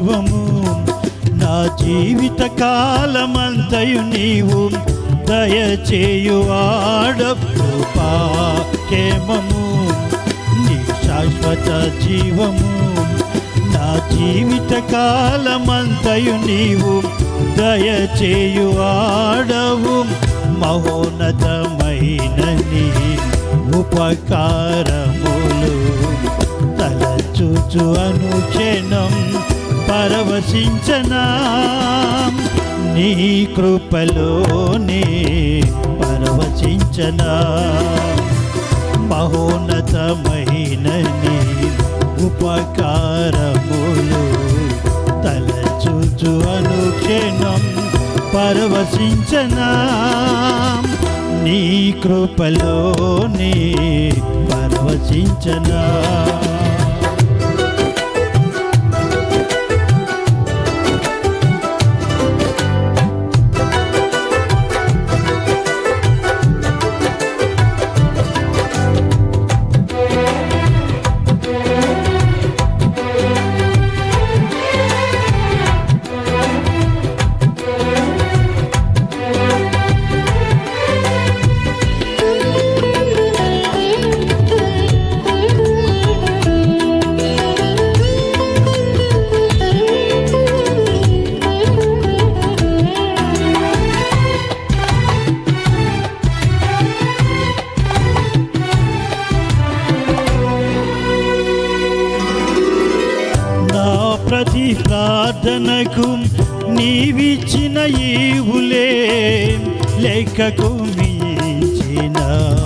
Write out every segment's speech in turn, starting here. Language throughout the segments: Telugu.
జీవము నా జీవిత కాలమంతయు నీవు దయచేయువాడ కృపాకేమము నీ శాశ్వత జీవము నా జీవిత కాలమంతయు నీవు దయచేయువాడవు మహోన్నతమైన నీ ఉపకారములు తలచుచు అనుక్షణం పరవశించనా నీ కృపలోనే పరవశించనా మహోన్నతమైన నీ ఉపకారములు తలచుచు అనుక్షణం పరవశించనా నీ కృపలోనే పరవశించనా నా ప్రతి ప్రార్థనకు నీవిచ్చిన ఈవులే లెక్కకు మించిన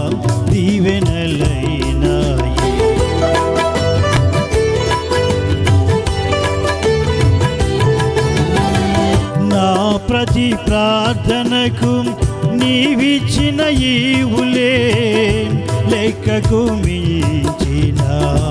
దీవెనలైనాయి నా ప్రతి ప్రార్థనకు నీవిచ్చిన ఈవులే లెక్కకు మించిన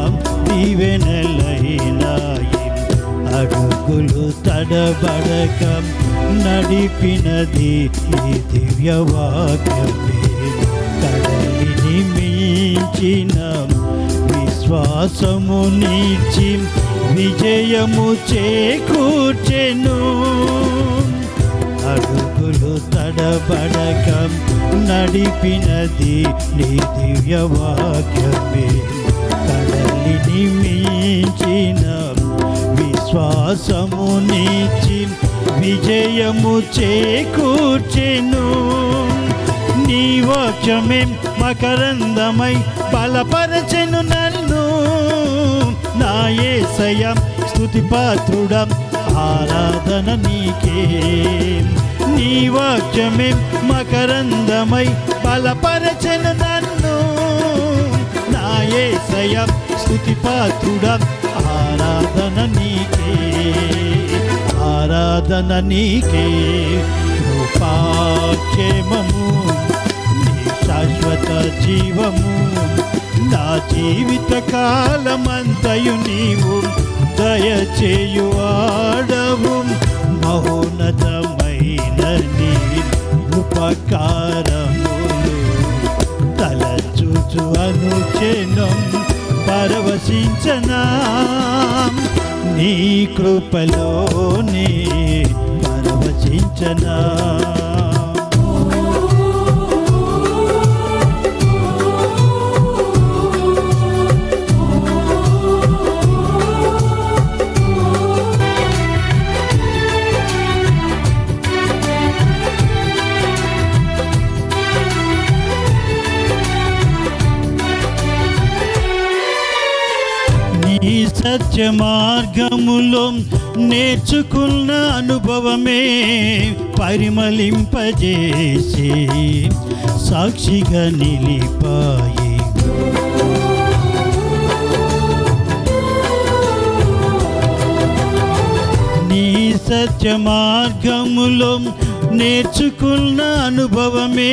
దీవెనలైనాయి అడుగులు తడబడక నడిపినది ఈ దివ్యవాక్యమే కడలిని మించిన విశ్వాసము నీచి విజయము చేకూర్చెను అడుగులు తడబడక నడిపినది నీ దివ్యవాక్యమే కడలిని మించిన విశ్వాసము నీచి విజయము చేకూర్చెను నీ వాక్యమే మకరందమై బలపరచెను నన్ను నా యేసయ్య స్తుతి పాత్రుడా ఆరాధన నీకే నీ వాక్యమే మకరందమై బలపరచెను నన్ను నా యేసయ్య స్తుతి పాత్రుడా ఆరాధన నీకే ఆరాధన నీకే కృపాక్షేమము నీ శాశ్వత జీవము నా జీవిత కాలమంతయు నీవు దయచేయువాడవు మహోన్నతమైన నీ ఉపకారములు తలచుచు అనుచెనం పరవశించనా నీ కృపలోనే పరవశించనా నీ సత్య మార్గములో నేర్చుకున్న అనుభవమే పరిమళింపజేసి సాక్షిగా నిలిపాయి నీ సత్య మార్గములో నేర్చుకున్న అనుభవమే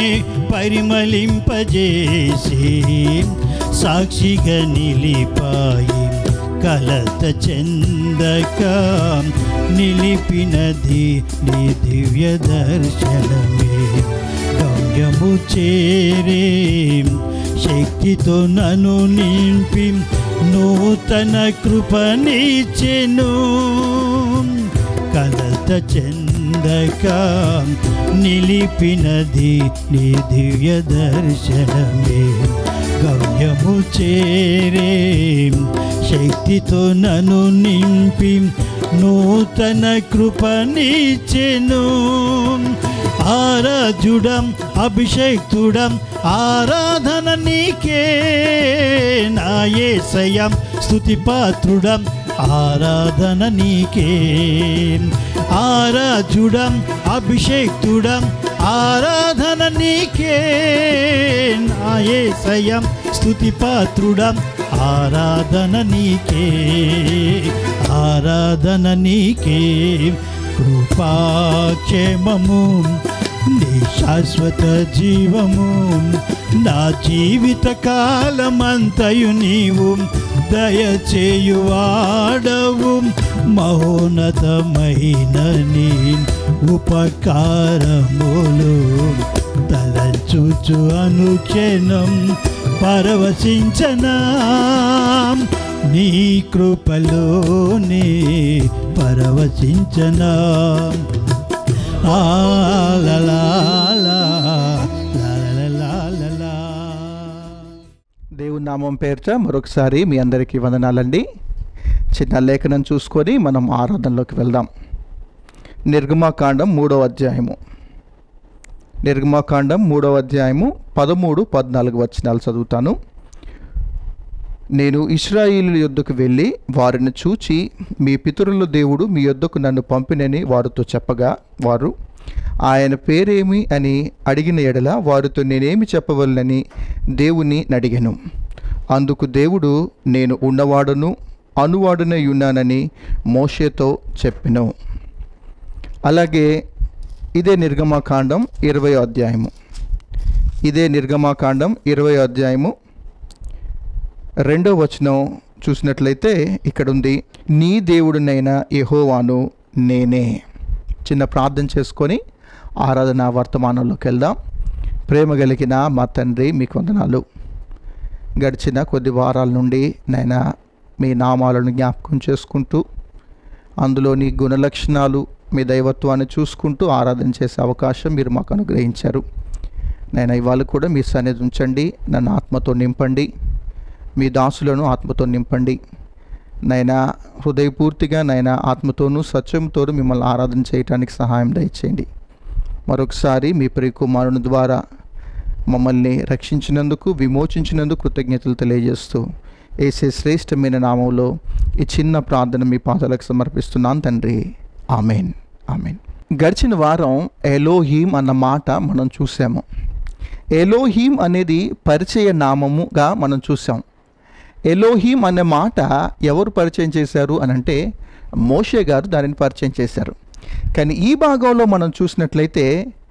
పరిమళింపజేసి సాక్షిగా నిలిపాయి కలత చెందక నిలిపినది నీ దివ్య దర్శనమే గమ్యము చేరే శక్తితో నన్ను నింపి నూతన కృపనిచ్చెను కలత చెందక నిలిపినది నీ దివ్య దర్శనమే గమ్యము చేరే శక్తితో నన్ను నింపి నూతన కృపనిచ్చెను ఆరాజుడం అభిషేక్తుడం ఆరాధన నీకే నా యేసయం స్తుతి పాత్రుడం ఆరాధన నీకే ఆరాజుడం అభిషేక్తుడం ఆరాధన నీకే నా యేసయం స్తుతి పాత్రుడం ఆరాధన నీకే ఆరాధన నీకే కృపాక్షేమము నీ శాశ్వత జీవము నా జీవిత కాలమంతయు నీవు దయచేయువాడవు మహోన్నతమైన నీ ఉపకారములు తలంచుచు అనుక్షణం పరవశించనా నీ కృపలోనే పరవశించనా ఆ లా లా లా, లా లా లా లా లా. దేవుని నామం పేరిట మరొకసారి మీ అందరికీ వందనాలండి చిన్న లేఖనం చూసుకొని మనం ఆరాధనలోకి వెళ్దాం నిర్గమాకాండం మూడవ అధ్యాయము నిర్గమాకాండం మూడవ అధ్యాయము పదమూడు పద్నాలుగు వచనాలు చదువుతాను నేను ఇస్రాయిలు యొద్దకు వెళ్ళి వారిని చూచి మీ పితరుల దేవుడు మీ యొద్దకు నన్ను పంపినని వారితో చెప్పగా వారు ఆయన పేరేమి అని అడిగిన ఎడల వారితో నేనేమి చెప్పవలనని దేవుని అడిగాను అందుకు దేవుడు నేను ఉన్నవాడును అనువాడునై ఉన్నానని మోషేతో చెప్పెను అలాగే ఇదే నిర్గమాకాండం ఇరవై అధ్యాయము ఇదే నిర్గమాకాండం ఇరవై అధ్యాయము రెండో వచనం చూసినట్లయితే ఇక్కడ ఉంది నీ దేవుడినైనా యెహోవాను నేనే చిన్న ప్రార్థన చేసుకొని ఆరాధన వర్తమానంలోకి వెళ్దాం ప్రేమ కలిగిన మా తండ్రి మీకు వందనాలు గడిచిన కొద్ది వారాల నుండి నైనా మీ నామాలను జ్ఞాపకం చేసుకుంటూ అందులో నీ గుణలక్షణాలు మీ దైవత్వాన్ని చూసుకుంటూ ఆరాధన చేసే అవకాశం మీరు మాకు అనుగ్రహించారు నేను ఇవాళ కూడా మీ సన్నిధి ఉంచండి నన్ను ఆత్మతో నింపండి మీ దాసులను ఆత్మతో నింపండి నైనా హృదయపూర్తిగా నైనా ఆత్మతోనూ సత్యంతోనూ మిమ్మల్ని ఆరాధన చేయడానికి సహాయం దయచేయండి మరొకసారి మీ ప్రియ కుమారుని ద్వారా మమ్మల్ని రక్షించినందుకు విమోచించినందుకు కృతజ్ఞతలు తెలియజేస్తూ ఏసే శ్రేష్టమైన నామంలో ఈ చిన్న ప్రార్థన మీ పాదాలకు సమర్పిస్తున్నాను తండ్రి ఆమెన్ ఆమెన్ గడిచిన వారం ఎలోహీం అన్న మాట మనం చూసాము ఎలోహీం అనేది పరిచయ నామముగా మనం చూసాం ఎలోహీం అనే మాట ఎవరు పరిచయం చేశారు అని అంటే మోషే గారు దానిని పరిచయం చేశారు కానీ ఈ భాగంలో మనం చూసినట్లయితే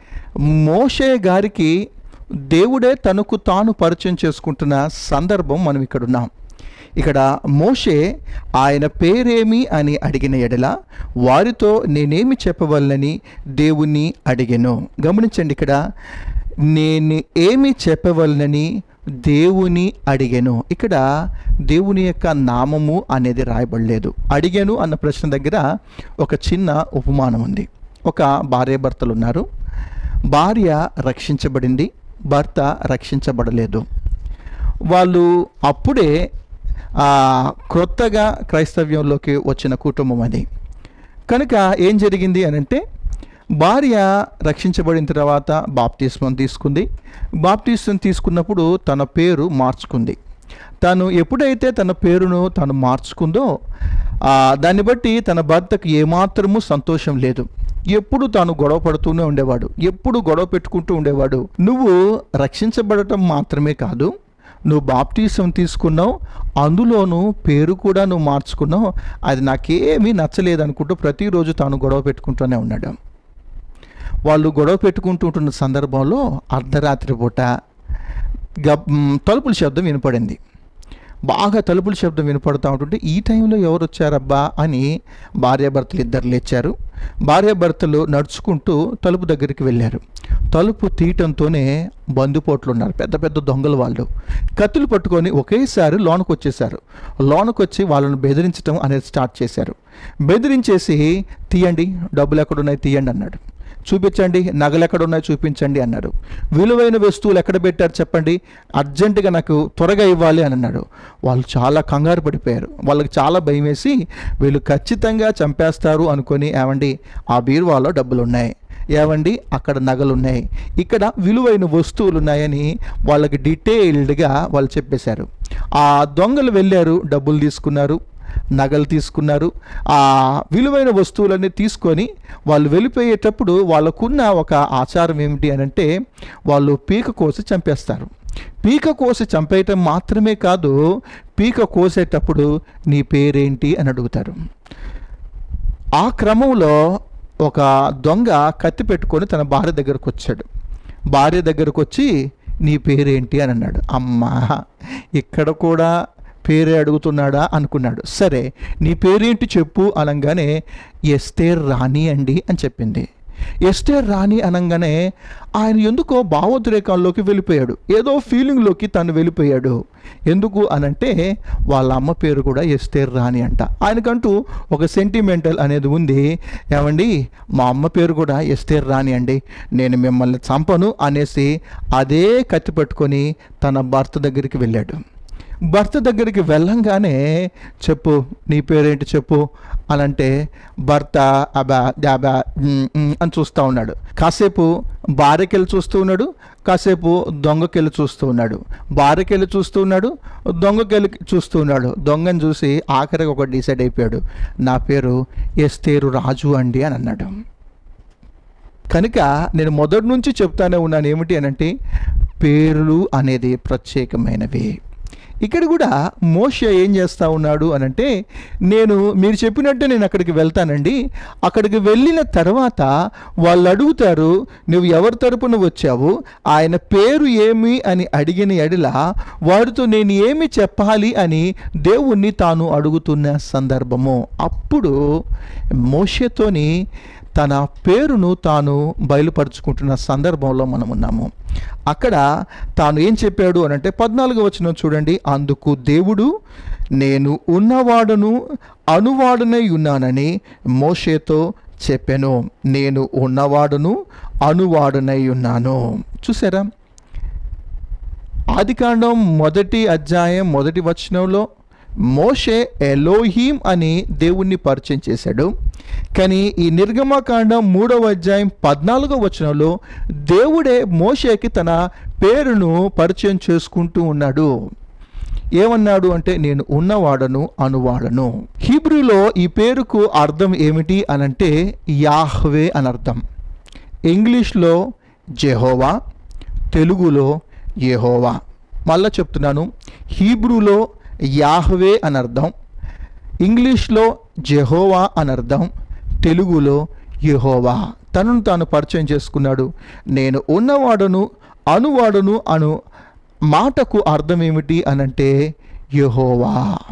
మోషే గారికి దేవుడే తనకు తాను పరిచయం చేసుకుంటున్న సందర్భం మనం ఇక్కడ ఉన్నాం ఇక్కడ మోషే ఆయన పేరేమి అని అడిగిన ఎడల వారితో నేనేమి చెప్పవలనని దేవుణ్ణి అడిగాను గమనించండి ఇక్కడ నేను ఏమి చెప్పవలనని దేవుని అడిగాను ఇక్కడ దేవుని యొక్క నామము అనేది రాయబడలేదు అడిగాను అన్న ప్రశ్న దగ్గర ఒక చిన్న ఉపమానం ఉంది ఒక భార్యాభర్తలు ఉన్నారు భార్య రక్షించబడింది భర్త రక్షించబడలేదు వాళ్ళు అప్పుడే ఆ, క్రొత్తగా క్రైస్తవ్యంలోకి వచ్చిన కుటుంబం అది కనుక ఏం జరిగింది అని అంటే భార్య రక్షించబడిన తర్వాత బాప్తిస్మం తీసుకుంది బాప్తిస్మం తీసుకున్నప్పుడు తన పేరు మార్చుకుంది తను ఎప్పుడైతే తన పేరును తను మార్చుకుందో ఆ, దాన్ని బట్టి తన భర్తకు ఏమాత్రము సంతోషం లేదు ఎప్పుడు తాను గొడవ పడుతూనే ఉండేవాడు ఎప్పుడు గొడవ పెట్టుకుంటూ ఉండేవాడు నువ్వు రక్షించబడటం మాత్రమే కాదు నువ్వు బాప్తీసం తీసుకున్నావు అందులోనూ పేరు కూడా నువ్వు మార్చుకున్నావు అది నాకేమీ నచ్చలేదు అనుకుంటూ ప్రతిరోజు తాను గొడవ పెట్టుకుంటూనే ఉన్నాడు వాళ్ళు గొడవ పెట్టుకుంటుంటున్న సందర్భంలో అర్ధరాత్రి పూట గబ్ మ్, తలుపుల శబ్దం వినపడింది బాగా తలుపుల శబ్దం వినపడుతూ ఉంటుంటే ఈ టైంలో ఎవరు వచ్చారబ్బా అని భార్యాభర్తలు ఇద్దరు లేచారు భార్యాభర్తలు నడుచుకుంటూ తలుపు దగ్గరికి వెళ్ళారు తలుపు తీయటంతోనే బందుపోట్లు ఉన్నారు పెద్ద పెద్ద దొంగలు వాళ్ళు కత్తులు పట్టుకొని ఒకేసారి లోనకు వచ్చేసారు లోనకు వచ్చి వాళ్ళని బెదిరించడం అనేది స్టార్ట్ చేశారు బెదిరించేసి తీయండి డబ్బులు ఎక్కడున్నాయి తీయండి అన్నాడు చూపించండి నగలు ఎక్కడ ఉన్నాయో చూపించండి అన్నారు విలువైన వస్తువులు ఎక్కడ పెట్టారు చెప్పండి అర్జెంటుగా నాకు త్వరగా ఇవ్వాలి అని అన్నాడు వాళ్ళు చాలా కంగారు పడిపోయారు వాళ్ళకి చాలా భయం వేసి వీళ్ళు ఖచ్చితంగా చంపేస్తారు అనుకొని ఏమండి ఆ బీరువాలో డబ్బులు ఉన్నాయి ఏవండి అక్కడ నగలు ఉన్నాయి ఇక్కడ విలువైన వస్తువులు ఉన్నాయని వాళ్ళకి డీటెయిల్డ్గా వాళ్ళు చెప్పేశారు ఆ దొంగలు వెళ్ళారు డబ్బులు తీసుకున్నారు నగలు తీసుకున్నారు ఆ విలువైన వస్తువులన్నీ తీసుకొని వాళ్ళు వెళ్ళిపోయేటప్పుడు వాళ్ళకున్న ఒక ఆచారం ఏమిటి అని అంటే వాళ్ళు పీక కోసి చంపేస్తారు పీక కోసి చంపేయటం మాత్రమే కాదు పీక కోసేటప్పుడు నీ పేరేంటి అని అడుగుతారు ఆ క్రమంలో ఒక దొంగ కత్తి పెట్టుకొని తన భార్య దగ్గరకు వచ్చాడు భార్య దగ్గరకు వచ్చి నీ పేరేంటి అని అన్నాడు అమ్మా ఇక్కడ కూడా పేరే అడుగుతున్నాడా అనుకున్నాడు సరే నీ పేరేంటి చెప్పు అనగానే ఎస్తేర్ రాణి అండి అని చెప్పింది ఎస్టేర్ రాణి అనగానే ఆయన ఎందుకో భావోద్రేకాల్లోకి వెళ్ళిపోయాడు ఏదో ఫీలింగ్లోకి తను వెళ్ళిపోయాడు ఎందుకు అనంటే వాళ్ళ అమ్మ పేరు కూడా ఎస్తేర్ రాణి అంట ఆయనకంటూ ఒక సెంటిమెంటల్ అనేది ఉంది ఏమండి మా అమ్మ పేరు కూడా ఎస్తేర్ రాణి అండి నేను మిమ్మల్ని చంపను అనేసి అదే కత్తి పట్టుకొని తన భర్త దగ్గరికి వెళ్ళాడు భర్త దగ్గరికి వెళ్ళంగానే చెప్పు నీ పేరేంటి చెప్పు అని అంటే భర్త అబా డాబా ఉమ్, ఉమ్ అని చూస్తూ ఉన్నాడు కాసేపు భార్యకెళ్ళి చూస్తూ ఉన్నాడు కాసేపు దొంగకెళ్ళి చూస్తూ ఉన్నాడు భార్యకెళ్ళి చూస్తూ ఉన్నాడు దొంగకెళ్ళి చూస్తూ ఉన్నాడు దొంగని చూసి ఆఖరికి ఒక డిసైడ్ అయిపోయాడు నా పేరు ఎస్తేరు రాజు అండి అని అన్నాడు కనుక నేను మొదటి నుంచి చెప్తానే ఉన్నాను ఏమిటి అని అంటే పేర్లు అనేది ప్రత్యేకమైనవి ఇక్కడ కూడా మోష ఏం చేస్తా ఉన్నాడు అని అంటే నేను మీరు చెప్పినట్టే నేను అక్కడికి వెళ్తానండి అక్కడికి వెళ్ళిన తర్వాత వాళ్ళు అడుగుతారు నువ్వు ఎవరి తరపున వచ్చావు ఆయన పేరు ఏమి అని అడిగిన ఎడల వారితో నేను ఏమి చెప్పాలి అని దేవుణ్ణి తాను అడుగుతున్న సందర్భము అప్పుడు మోషతోని తన పేరును తాను బయలుపరుచుకుంటున్న సందర్భంలో మనం ఉన్నాము అక్కడ తాను ఏం చెప్పాడు అని అంటే పద్నాలుగు వచ్చిన చూడండి అందుకు దేవుడు నేను ఉన్నవాడును అనువాడునై ఉన్నానని మోషేతో చెప్పాను నేను ఉన్నవాడును అనువాడునై ఉన్నాను చూసారా ఆదికాండం మొదటి అధ్యాయం మొదటి వచనంలో మోషే ఎలోహీం అని దేవుణ్ణి పరిచయం చేశాడు కానీ ఈ నిర్గమకాండం మూడవ అధ్యాయం పద్నాలుగో వచనంలో దేవుడే మోషేకి తన పేరును పరిచయం చేసుకుంటూ ఉన్నాడు ఏమన్నాడు అంటే నేను ఉన్నవాడను అనువాడను హీబ్రూలో ఈ పేరుకు అర్థం ఏమిటి అనంటే యాహ్వే అని అర్థం ఇంగ్లీష్లో జెహోవా తెలుగులో యెహోవా మళ్ళా చెప్తున్నాను హీబ్రూలో యాహ్వే అని అర్థం ఇంగ్లీష్లో జెహోవా అని అర్థం తెలుగులో యెహోవా తనను తాను పరిచయం చేసుకున్నాడు నేను ఉన్నవాడును అనువాడును అను మాటకు అర్థం ఏమిటి అనంటే యెహోవా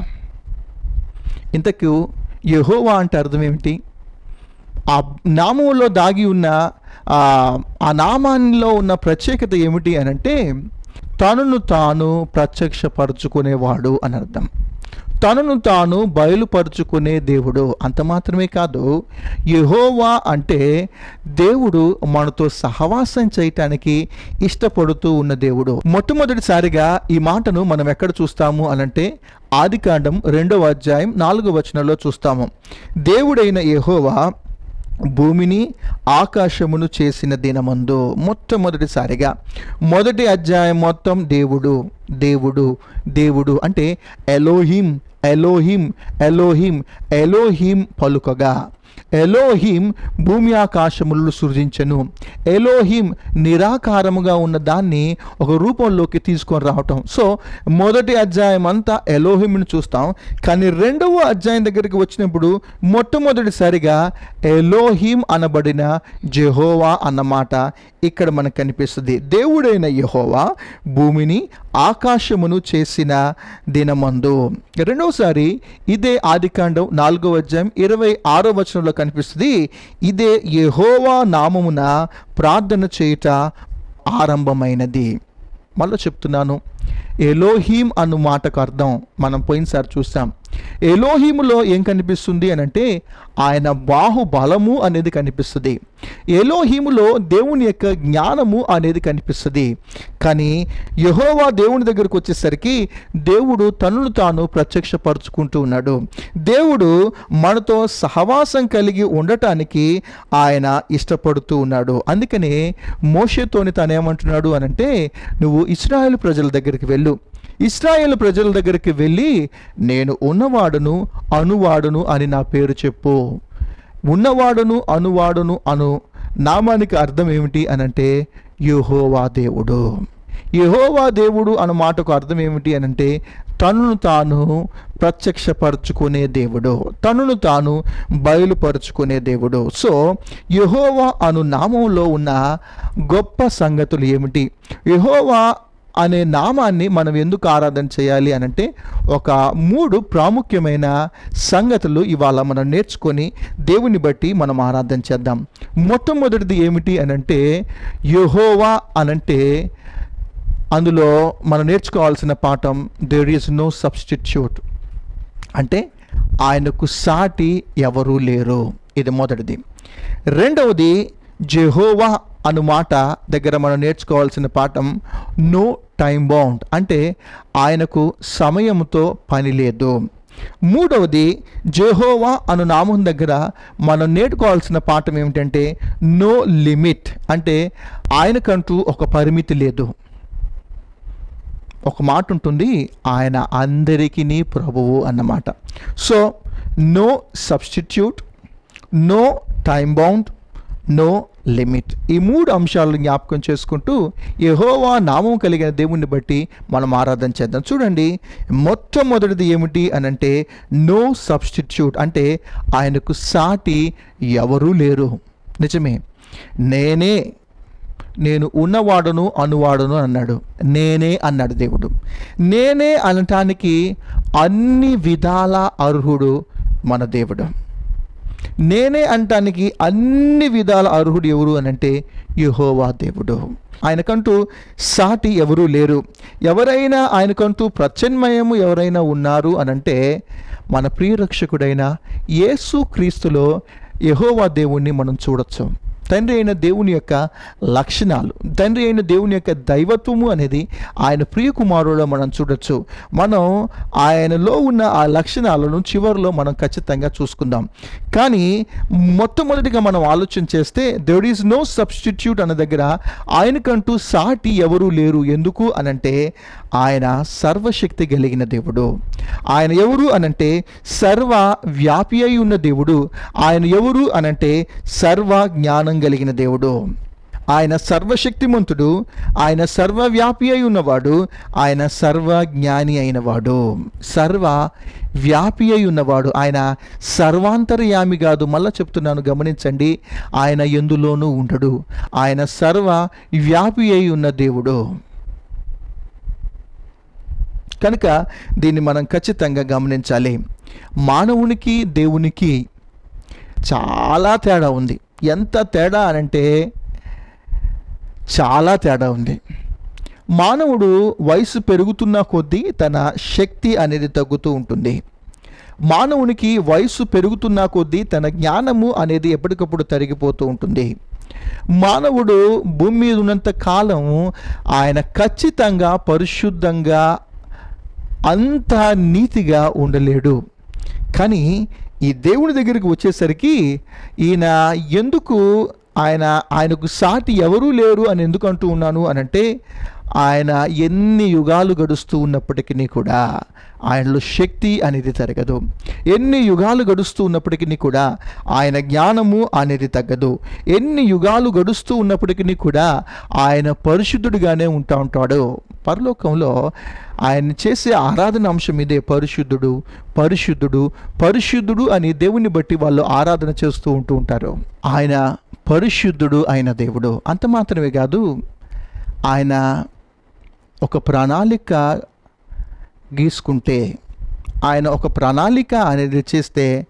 ఇంతకు యెహోవా అంటే అర్థం ఏమిటి ఆ నామంలో దాగి ఉన్న ఆ ఆ నామాల్లో ఉన్న ప్రత్యేకత ఏమిటి అని అంటే తనను తాను ప్రత్యక్షపరచుకునేవాడు అని అర్థం తనను తాను బయలుపరుచుకునే దేవుడు అంత మాత్రమే కాదు యెహోవా అంటే దేవుడు మనతో సహవాసం చేయటానికి ఇష్టపడుతూ ఉన్న దేవుడు మొట్టమొదటిసారిగా ఈ మాటను మనం ఎక్కడ చూస్తాము అనంటే ఆదికాండం రెండవ అధ్యాయం నాలుగవ వచనంలో చూస్తాము దేవుడైన యెహోవా భూమిని ఆకాశమును చేసిన దినమందు మొట్టమొదటిసారిగా మొదటి అధ్యాయం మొత్తం దేవుడు దేవుడు దేవుడు అంటే ఎలోహిం ఎలోహిం ఎలోహిం ఎలోహిం పలుకగా ఎలోహిం భూమి ఆకాశములను సృజించను ఎలోహిం నిరాకారముగా ఉన్న దాన్ని ఒక రూపంలోకి తీసుకొని రావటం సో మొదటి అధ్యాయం అంతా ఎలోహింను చూస్తాం కానీ రెండవ అధ్యాయం దగ్గరికి వచ్చినప్పుడు మొట్టమొదటిసారిగా ఎలోహిం అనబడిన జెహోవా అన్నమాట ఇక్కడ మనకు కనిపిస్తుంది దేవుడైన యెహోవా భూమిని ఆకాశమును చేసిన దినమందు రెండవసారి ఇదే ఆదికాండం నాలుగో అధ్యాయం ఇరవై ఆరో వచనంలో వచనంలో కనిపిస్తుంది ఇదే యెహోవా నామమున ప్రార్థన చేయుట ఆరంభమైనది మళ్ళీ చెప్తున్నాను ఎలోహీం అను మాటకు అర్థం మనం పోయినసారి చూసాం ఎలోహీములో ఏం కనిపిస్తుంది అని అంటే ఆయన బాహుబలము అనేది కనిపిస్తుంది ఎలోహీములో దేవుని యొక్క జ్ఞానము అనేది కనిపిస్తుంది కానీ యహోవా దేవుని దగ్గరకు వచ్చేసరికి దేవుడు తనను తాను ప్రత్యక్షపరుచుకుంటూ ఉన్నాడు దేవుడు మనతో సహవాసం కలిగి ఉండటానికి ఆయన ఇష్టపడుతూ ఉన్నాడు అందుకనే మోషేతోని తను ఏమంటున్నాడు అనంటే నువ్వు ఇస్రాయేల్ ప్రజల దగ్గరికి వెళ్ళు ఇస్రాయేల్ ప్రజల దగ్గరికి వెళ్ళి నేను ఉన్నవాడును అనువాడును అని నా పేరు చెప్పు ఉన్నవాడును అనువాడును అను నామానికి అర్థం ఏమిటి అనంటే యెహోవా దేవుడు యెహోవా దేవుడు అన్న మాటకు అర్థం ఏమిటి అనంటే తనను తాను ప్రత్యక్షపరచుకునే దేవుడు తనను తాను బయలుపరుచుకునే దేవుడు సో యెహోవా అను నామంలో ఉన్న గొప్ప సంగతులు ఏమిటి యెహోవా అనే నామాన్ని మనం ఎందుకు ఆరాధన చేయాలి అని అంటే ఒక మూడు ప్రాముఖ్యమైన సంగతులు ఇవాళ మనం నేర్చుకొని దేవుని బట్టి మనం ఆరాధన చేద్దాం మొట్టమొదటిది ఏమిటి అని అంటే యహోవా అనంటే అందులో మనం నేర్చుకోవాల్సిన పాఠం దేర్ ఈజ్ నో సబ్స్టిట్యూట్ అంటే ఆయనకు సాటి ఎవరూ లేరు ఇది మొదటిది రెండవది జెహోవా అను మాట దగ్గర మనం నేర్చుకోవాల్సిన పాఠం నో టైం బౌండ్ అంటే ఆయనకు సమయంతో పని లేదు మూడవది జెహోవా అను నామం దగ్గర మనం నేర్చుకోవాల్సిన పాఠం ఏమిటంటే నో లిమిట్ అంటే ఆయనకంటూ ఒక పరిమితి లేదు ఒక మాట ఉంటుంది ఆయన అందరికీ ప్రభువు అన్నమాట so no substitute no time bound no limit ఈ మూడు అంశాలను జ్ఞాపకం చేసుకుంటూ యెహోవా నామం కలిగిన దేవుణ్ణి బట్టి మనం ఆరాధన చేద్దాం చూడండి మొట్టమొదటిది ఏమిటి అని అంటే నో సబ్స్టిట్యూట్ అంటే ఆయనకు సాటి ఎవరూ లేరు నిజమే నేనే నేను ఉన్నవాడును అనువాడును అన్నాడు నేనే అన్నాడు దేవుడు నేనే అనటానికి అన్ని విధాల అర్హుడు మన దేవుడు నేనే అంటానికి అన్ని విధాల అర్హుడు ఎవరు అని అంటే యహోవా దేవుడు ఆయనకంటూ సాటి ఎవరూ లేరు ఎవరైనా ఆయనకంటూ ప్రత్యన్మయము ఎవరైనా ఉన్నారు అనంటే మన ప్రియరక్షకుడైన యేసు క్రీస్తులో యహోవా దేవుణ్ణి మనం చూడొచ్చు తండ్రి అయిన దేవుని యొక్క లక్షణాలు తండ్రి అయిన దేవుని యొక్క దైవత్వము అనేది ఆయన ప్రియ కుమారులో మనం చూడొచ్చు మనం ఆయనలో ఉన్న ఆ లక్షణాలను చివరిలో మనం ఖచ్చితంగా చూసుకుందాం కానీ మొట్టమొదటిగా మనం ఆలోచన చేస్తే దెర్ ఈజ్ నో సబ్స్టిట్యూట్ అన్న దగ్గర ఆయనకంటూ సాటి ఎవరూ లేరు ఎందుకు అనంటే ఆయన సర్వశక్తి కలిగిన దేవుడు ఆయన ఎవరు అనంటే సర్వ వ్యాపి అయి ఉన్న దేవుడు ఆయన ఎవరు అనంటే సర్వ జ్ఞానం కలిగిన దేవుడు ఆయన సర్వశక్తిమంతుడు ఆయన సర్వవ్యాపి అయి ఉన్నవాడు ఆయన సర్వ జ్ఞాని అయినవాడు సర్వ వ్యాపి అయి ఉన్నవాడు ఆయన సర్వాంతర్యామి కాదు మళ్ళా చెప్తున్నాను గమనించండి ఆయన ఎందులోనూ ఉండడు ఆయన సర్వ వ్యాపి అయి ఉన్న దేవుడు కనుక దీన్ని మనం ఖచ్చితంగా గమనించాలి మానవునికి దేవునికి చాలా తేడా ఉంది ఎంత తేడా అనంటే చాలా తేడా ఉంది మానవుడు వయసు పెరుగుతున్న కొద్దీ తన శక్తి అనేది తగ్గుతూ ఉంటుంది మానవునికి వయసు పెరుగుతున్న కొద్దీ తన జ్ఞానము అనేది ఎప్పటికప్పుడు తరిగిపోతూ ఉంటుంది మానవుడు భూమి మీద ఉన్నంత కాలం ఆయన ఖచ్చితంగా పరిశుద్ధంగా అంత నీతిగా ఉండలేడు కానీ ఈ దేవుని దగ్గరికి వచ్చేసరికి ఈయన ఎందుకు ఆయన ఆయనకు సాటి ఎవరూ లేరు అని ఎందుకు అంటూ ఉన్నాను అని అంటే ఆయన ఎన్ని యుగాలు గడుస్తూ ఉన్నప్పటికీ కూడా ఆయనలో శక్తి అనేది తరగదు ఎన్ని యుగాలు గడుస్తూ ఉన్నప్పటికీ కూడా ఆయన జ్ఞానము అనేది తగ్గదు ఎన్ని యుగాలు గడుస్తూ ఉన్నప్పటికీ కూడా ఆయన పరిశుద్ధుడిగానే ఉంటా ఉంటాడు పరలోకంలో ఆయన చేసే ఆరాధన అంశం ఇదే పరిశుద్ధుడు పరిశుద్ధుడు పరిశుద్ధుడు అని దేవుని బట్టి వాళ్ళు ఆరాధన చేస్తూ ఉంటూ ఉంటారు ఆయన పరిశుద్ధుడు అయిన దేవుడు అంత మాత్రమే కాదు ఆయన ఒక ప్రణాళిక గీసుకుంటే ఆయన ఒక ప్రణాళిక అనేది చేస్తే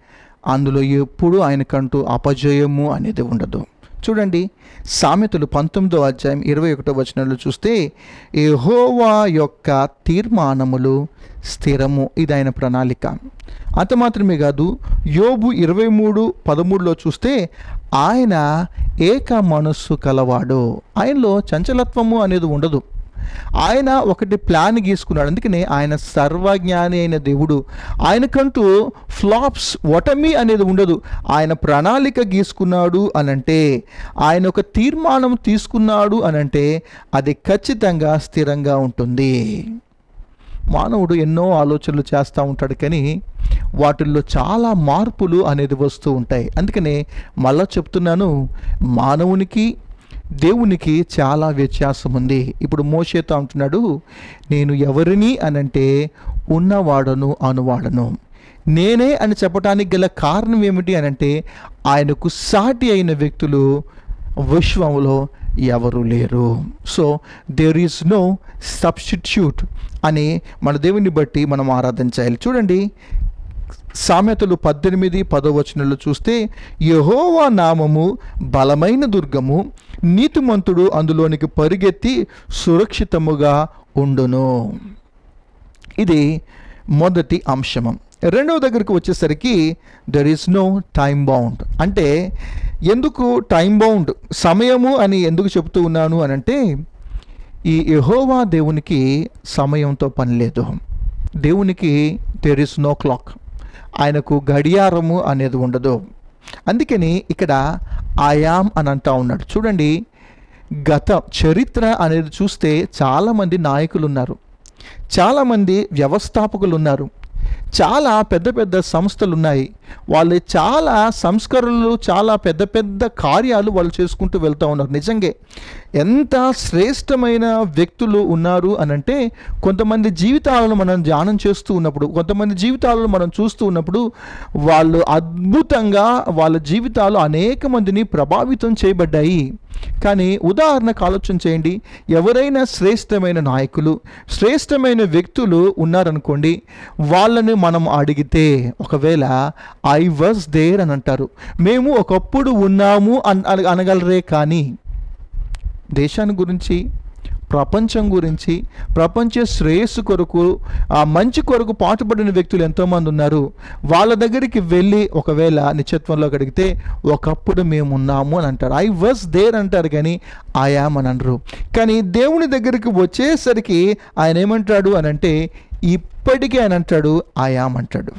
అందులో ఎప్పుడు ఆయనకంటూ అపజయము అనేది ఉండదు చూడండి సామెతలు పంతొమ్మిదో అధ్యాయం ఇరవై ఒకటో వచనంలో చూస్తే యెహోవా యొక్క తీర్మానములు స్థిరము ఇది ఆయన ప్రణాళిక అంత మాత్రమే కాదు యోబు ఇరవై మూడు పదమూడులో చూస్తే ఆయన ఏక మనస్సు కలవాడు ఆయనలో చంచలత్వము అనేది ఉండదు ఆయన ఒకటి ప్లాన్ గీసుకున్నాడు అందుకనే ఆయన సర్వజ్ఞాని అయిన దేవుడు ఆయనకంటూ ఫ్లాప్స్ ఒటమి అనేది ఉండదు ఆయన ప్రణాళిక గీసుకున్నాడు అనంటే ఆయన ఒక తీర్మానం తీసుకున్నాడు అనంటే అది ఖచ్చితంగా స్థిరంగా ఉంటుంది మానవుడు ఎన్నో ఆలోచనలు చేస్తూ ఉంటాడు కానీ వాటిల్లో చాలా మార్పులు అనేది వస్తూ ఉంటాయి అందుకనే మళ్ళా చెప్తున్నాను మానవునికి దేవునికి చాలా వ్యత్యాసం ఉంది ఇప్పుడు మోషేతో అంటున్నాడు నేను ఎవరిని అనంటే ఉన్నవాడను అనువాడను నేనే అని చెప్పడానికి గల కారణం ఏమిటి అనంటే ఆయనకు సాటి అయిన వ్యక్తులు విశ్వంలో ఎవరు లేరు so there is no substitute అని మన దేవుని బట్టి మనం ఆరాధన చేయాలి చూడండి సామెతలు పద్దెనిమిది పదో వచనంలో చూస్తే యహోవా నామము బలమైన దుర్గము నీతిమంతుడు అందులోనికి పరిగెత్తి సురక్షితముగా ఉండును ఇది మొదటి అంశము రెండవ దగ్గరకు వచ్చేసరికి there is no time bound అంటే ఎందుకు టైం బౌండ్ సమయము అని ఎందుకు చెప్తూ ఉన్నాను అని అంటే ఈ యహోవా దేవునికి సమయంతో పని లేదు దేవునికి దెర్ ఇస్ నో క్లాక్ ఆయనకు గడియారము అనేది ఉండదు అందుకని ఇక్కడ ఆయామ్ అని అంటా ఉన్నాడు చూడండి గత చరిత్ర అనేది చూస్తే చాలామంది నాయకులు ఉన్నారు చాలామంది వ్యవస్థాపకులు ఉన్నారు చాలా పెద్ద పెద్ద సంస్థలు ఉన్నాయి వాళ్ళు చాలా సంస్కరణలు చాలా పెద్ద పెద్ద కార్యాలు వాళ్ళు చేసుకుంటూ వెళ్తూ ఉన్నారు నిజంగే ఎంత శ్రేష్టమైన వ్యక్తులు ఉన్నారు అని అంటే కొంతమంది జీవితాలను మనం ధ్యానం చేస్తూ ఉన్నప్పుడు కొంతమంది జీవితాలను మనం చూస్తూ ఉన్నప్పుడు వాళ్ళు అద్భుతంగా వాళ్ళ జీవితాలు అనేక మందిని ప్రభావితం చేయబడ్డాయి కానీ ఉదాహరణకు ఆలోచన చేయండి ఎవరైనా శ్రేష్టమైన నాయకులు శ్రేష్టమైన వ్యక్తులు ఉన్నారనుకోండి వాళ్ళని మనం అడిగితే ఒకవేళ ఐ వాజ్ దేర్ అని అంటారు మేము ఒకప్పుడు ఉన్నాము అన్ అన- అనగలరే కానీ దేశాన్ని గురించి ప్రపంచం గురించి ప్రపంచ శ్రేయస్సు కొరకు ఆ మంచి కొరకు పాటుపడిన వ్యక్తులు ఎంతోమంది ఉన్నారు వాళ్ళ దగ్గరికి వెళ్ళి ఒకవేళ నిత్యత్వంలో అడిగితే ఒకప్పుడు మేము ఉన్నాము అని అంటారు ఐ వాజ్ దేర్ అంటారు కానీ ఐ యామ్ అని అనరు కానీ దేవుని దగ్గరికి వచ్చేసరికి ఆయన ఏమంటాడు అని అంటే ఇప్పటికీ ఆయన అంటాడు ఐ యామ్ అంటాడు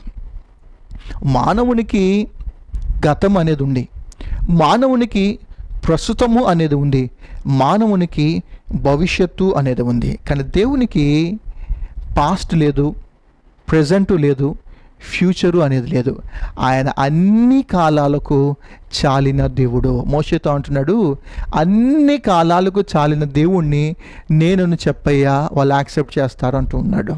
మానవునికి గతం అనేది ఉంది మానవునికి ప్రస్తుతము అనేది ఉంది మానవునికి భవిష్యత్తు అనేది ఉంది కానీ దేవునికి పాస్ట్ లేదు ప్రజెంటు లేదు ఫ్యూచరు అనేది లేదు ఆయన అన్ని కాలాలకు చాలిన దేవుడు మోషతో అంటున్నాడు అన్ని కాలాలకు చాలిన దేవుణ్ణి నేను చెప్పయ్యా వాళ్ళు యాక్సెప్ట్ చేస్తారు అంటూ ఉన్నాడు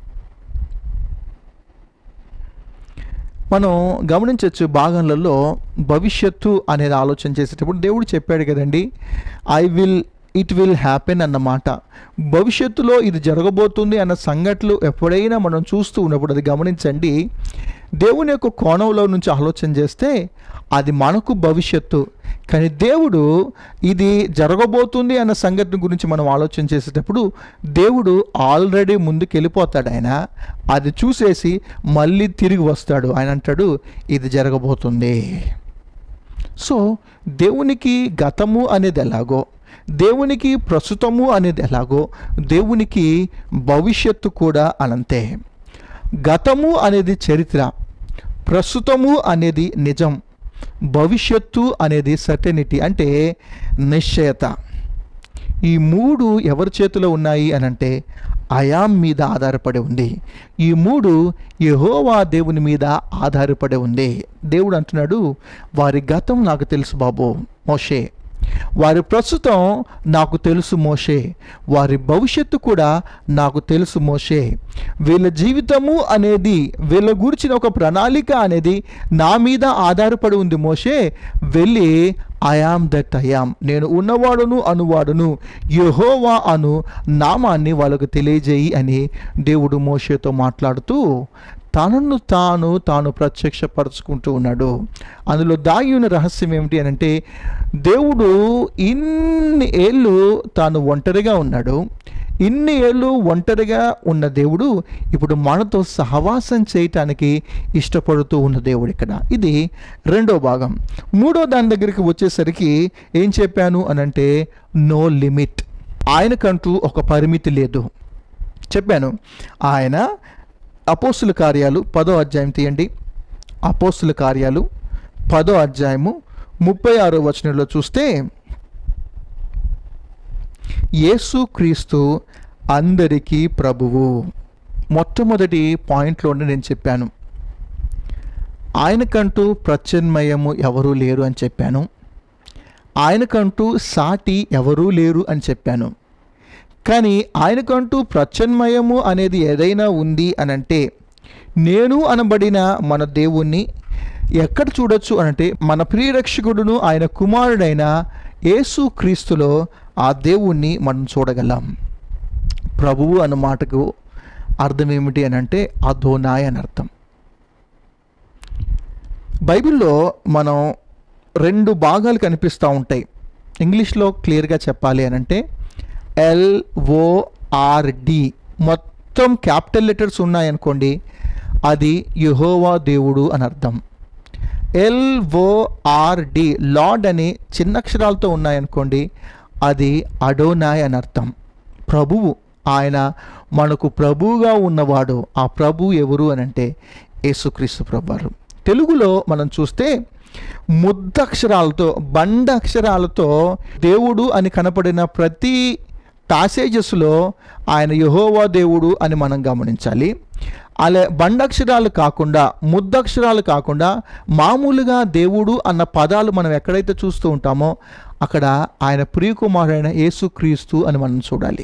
మనం గమనించవచ్చు భాగంలలో భవిష్యత్తు అనేది ఆలోచన చేసేటప్పుడు దేవుడు చెప్పాడు కదండి I will it will happen అన్నమాట భవిష్యత్తులో ఇది జరగబోతుంది అన్న సంఘటనలు ఎప్పుడైనా మనం చూస్తూ ఉన్నప్పుడు అది గమనించండి దేవుని యొక్క కోణంలో నుంచి ఆలోచన చేస్తే అది మనకు భవిష్యత్తు కానీ దేవుడు ఇది జరగబోతుంది అన్న సంఘటన గురించి మనం ఆలోచన చేసేటప్పుడు దేవుడు ఆల్రెడీ ముందుకు వెళ్ళిపోతాడు ఆయన అది చూసేసి మళ్ళీ తిరిగి వస్తాడు ఆయన అంటాడు ఇది జరగబోతుంది సో దేవునికి గతము అనేది ఎలాగో దేవునికి ప్రస్తుతము అనేది ఎలాగో దేవునికి భవిష్యత్తు కూడా అనంతే గతము అనేది చరిత్ర ప్రస్తుతము అనేది నిజం భవిష్యత్తు అనేది సర్టెనిటీ అంటే నిశ్చయత ఈ మూడు ఎవరి చేతిలో ఉన్నాయి అని అంటే అయాం మీద ఆధారపడి ఉంది ఈ మూడు యెహోవా దేవుని మీద ఆధారపడి ఉంది దేవుడు అంటున్నాడు వారి గతం నాకు తెలుసు బాబు మోషే వారి ప్రస్తుతం నాకు తెలుసు మోషే వారి భవిష్యత్తు కూడా నాకు తెలుసు మోషే వీళ్ళ జీవితము అనేది వీళ్ళ గురించిన ఒక ప్రణాళిక అనేది నా మీద ఆధారపడి ఉంది మోషే వెళ్ళి ఐఆమ్ దట్ ఐఆమ్ నేను ఉన్నవాడును అనువాడును యెహోవా అను నామాన్ని వాళ్ళకు తెలియజేయి అని దేవుడు మోషేతో మాట్లాడుతూ తనను తాను తాను ప్రత్యక్షపరచుకుంటూ ఉన్నాడు అందులో దాగి ఉన్న రహస్యం ఏమిటి అని అంటే దేవుడు ఇన్ని ఏళ్ళు తాను ఒంటరిగా ఉన్నాడు ఇన్ని ఏళ్ళు ఒంటరిగా ఉన్న దేవుడు ఇప్పుడు మనతో సహవాసం చేయటానికి ఇష్టపడుతూ ఉన్న దేవుడు ఇక్కడ ఇది రెండో భాగం మూడో దాని దగ్గరికి వచ్చేసరికి ఏం చెప్పాను అనంటే నో లిమిట్ ఆయనకంటూ ఒక పరిమితి లేదు చెప్పాను ఆయన అపోస్తుల కార్యాలు పదో అధ్యాయం తీయండి అపోస్తుల కార్యాలు పదో అధ్యాయము ముప్పై ఆరో వచనంలో చూస్తే యేసుక్రీస్తు అందరికీ ప్రభువు మొట్టమొదటి పాయింట్లోనే నేను చెప్పాను ఆయనకంటూ ప్రత్యన్మయము ఎవరూ లేరు అని చెప్పాను ఆయనకంటూ సాటి ఎవరూ లేరు అని చెప్పాను కానీ ఆయనకంటూ ప్రత్యన్మయము అనేది ఏదైనా ఉంది అని అంటే నేను అనబడిన మన దేవుణ్ణి ఎక్కడ చూడొచ్చు అనంటే మన ప్రియరక్షకుడును ఆయన కుమారుడైన యేసు క్రీస్తులో ఆ దేవుణ్ణి మనం చూడగలం ప్రభువు అన్న మాటకు అర్థం ఏమిటి అని అంటే అధోనాయ్ అని అర్థం బైబిల్లో మనం రెండు భాగాలు కనిపిస్తూ ఉంటాయి ఇంగ్లీష్లో క్లియర్గా చెప్పాలి అని అంటే ఎల్ఓఆర్డి మొత్తం క్యాపిటల్ లెటర్స్ ఉన్నాయనుకోండి అది యహోవా దేవుడు అని అర్థం ఎల్ఓఆర్డి లార్డ్ అని చిన్న అక్షరాలతో ఉన్నాయనుకోండి అది అడోనాయ్ అని అర్థం ప్రభువు ఆయన మనకు ప్రభువుగా ఉన్నవాడు ఆ ప్రభు ఎవరు అని అంటే యేసుక్రీస్తు ప్రభువారు తెలుగులో మనం చూస్తే ముద్దక్షరాలతో బండ అక్షరాలతో దేవుడు అని కనపడిన ప్రతి ప్యాసేజెస్లో ఆయన యహోవా దేవుడు అని మనం గమనించాలి అలా బండక్షరాలు కాకుండా ముద్దక్షరాలు కాకుండా మామూలుగా దేవుడు అన్న పదాలు మనం ఎక్కడైతే చూస్తూ ఉంటామో అక్కడ ఆయన ప్రియకుమారుడైన యేసుక్రీస్తు అని మనం చూడాలి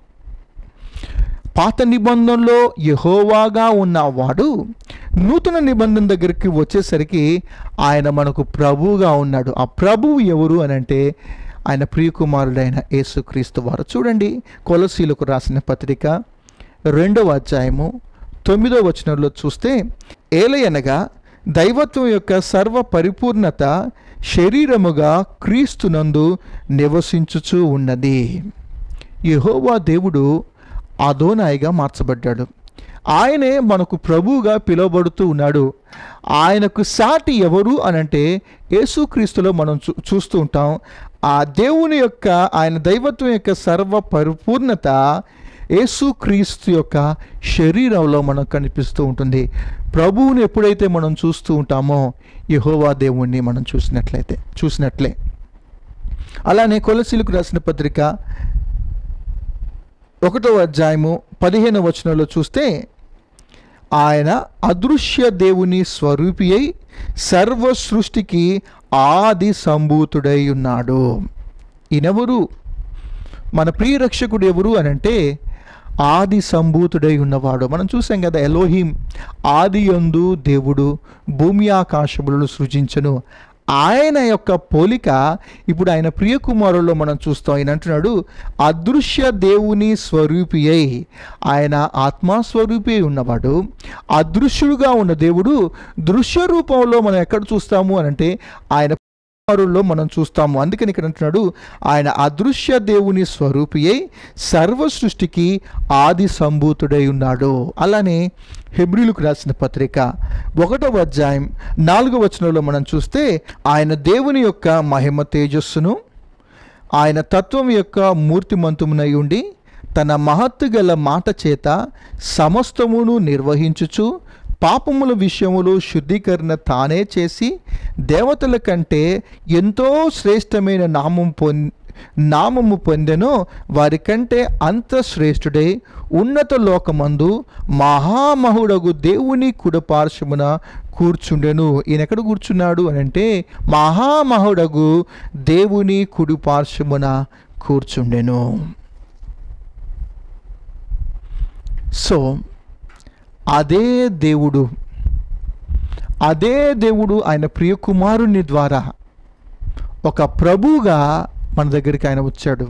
పాత నిబంధనలో యహోవాగా ఉన్నవాడు నూతన నిబంధన దగ్గరికి వచ్చేసరికి ఆయన మనకు ప్రభువుగా ఉన్నాడు ఆ ప్రభువు ఎవరు అని అంటే ఆయన ప్రియకుమారుడైన యేసుక్రీస్తు వారు చూడండి కొలసీలకు రాసిన పత్రిక రెండవ అధ్యాయము తొమ్మిదో వచనంలో చూస్తే ఏలయనగా దైవత్వం యొక్క సర్వ పరిపూర్ణత శరీరముగా క్రీస్తునందు నివసించుచూ ఉన్నది యెహోవా దేవుడు అదోనాయిగా మార్చబడ్డాడు ఆయనే మనకు ప్రభువుగా పిలువబడుతూ ఉన్నాడు ఆయనకు సాటి ఎవరు అనంటే యేసుక్రీస్తులో మనం చూ చూస్తూ ఉంటాం ఆ దేవుని యొక్క ఆయన దైవత్వం యొక్క సర్వ పరిపూర్ణత యేసుక్రీస్తు యొక్క శరీరంలో మనకు కనిపిస్తూ ఉంటుంది ప్రభువుని ఎప్పుడైతే మనం చూస్తూ ఉంటామో యహోవా దేవుణ్ణి మనం చూసినట్లయితే చూసినట్లే అలానే కొలసీలకు రాసిన పత్రిక ఒకటో అధ్యాయము పదిహేను వచనంలో చూస్తే ఆయన అదృశ్య దేవుని స్వరూపి అయి సర్వ సృష్టికి ఆది సంభూతుడై ఉన్నాడు ఈయనెవరు మన ప్రియ రక్షకుడు ఎవరు అని అంటే ఆది సంభూతుడై ఉన్నవాడు మనం చూసాం కదా ఎలోహిం ఆది యందు దేవుడు భూమి ఆకాశములను సృజించను ఆయన యొక్క పోలిక ఇప్పుడు ఆయన ప్రియకుమారుల్లో మనం చూస్తాం ఆయన అంటున్నాడు అదృశ్య దేవుని స్వరూపి అయి ఆయన ఆత్మస్వరూపి అయి ఉన్నవాడు అదృశ్యుడుగా ఉన్న దేవుడు దృశ్య రూపంలో మనం ఎక్కడ చూస్తాము అని అంటే ఆయన కుమారుల్లో మనం చూస్తాము అందుకని ఇక్కడ అంటున్నాడు ఆయన అదృశ్య దేవుని స్వరూపి అయి సర్వ సృష్టికి ఆది సంభూతుడై ఉన్నాడు అలానే హెబ్రిలకు రాసిన పత్రిక ఒకటవ అధ్యాయం నాలుగవ వచనంలో మనం చూస్తే ఆయన దేవుని యొక్క మహిమ తేజస్సును ఆయన తత్వం యొక్క మూర్తిమంతమునై ఉండి తన మహత్తు గల మాట చేత సమస్తమును నిర్వహించుచు పాపముల విషయములో శుద్ధీకరణ తానే చేసి దేవతల కంటే ఎంతో శ్రేష్టమైన నామం పొంది నామము పొందెనో వారికంటే అంత శ్రేష్ఠుడై ఉన్నత లోకమందు మహామహుడగు దేవుని కుడపార్శ్వమున కూర్చుండెను ఈయన ఎక్కడ కూర్చున్నాడు అని అంటే మహామహుడగు దేవుని కుడి పార్శ్వమున కూర్చుండెను సో అదే దేవుడు అదే దేవుడు ఆయన ప్రియకుమారుని ద్వారా ఒక ప్రభువుగా మన దగ్గరికి ఆయన వచ్చాడు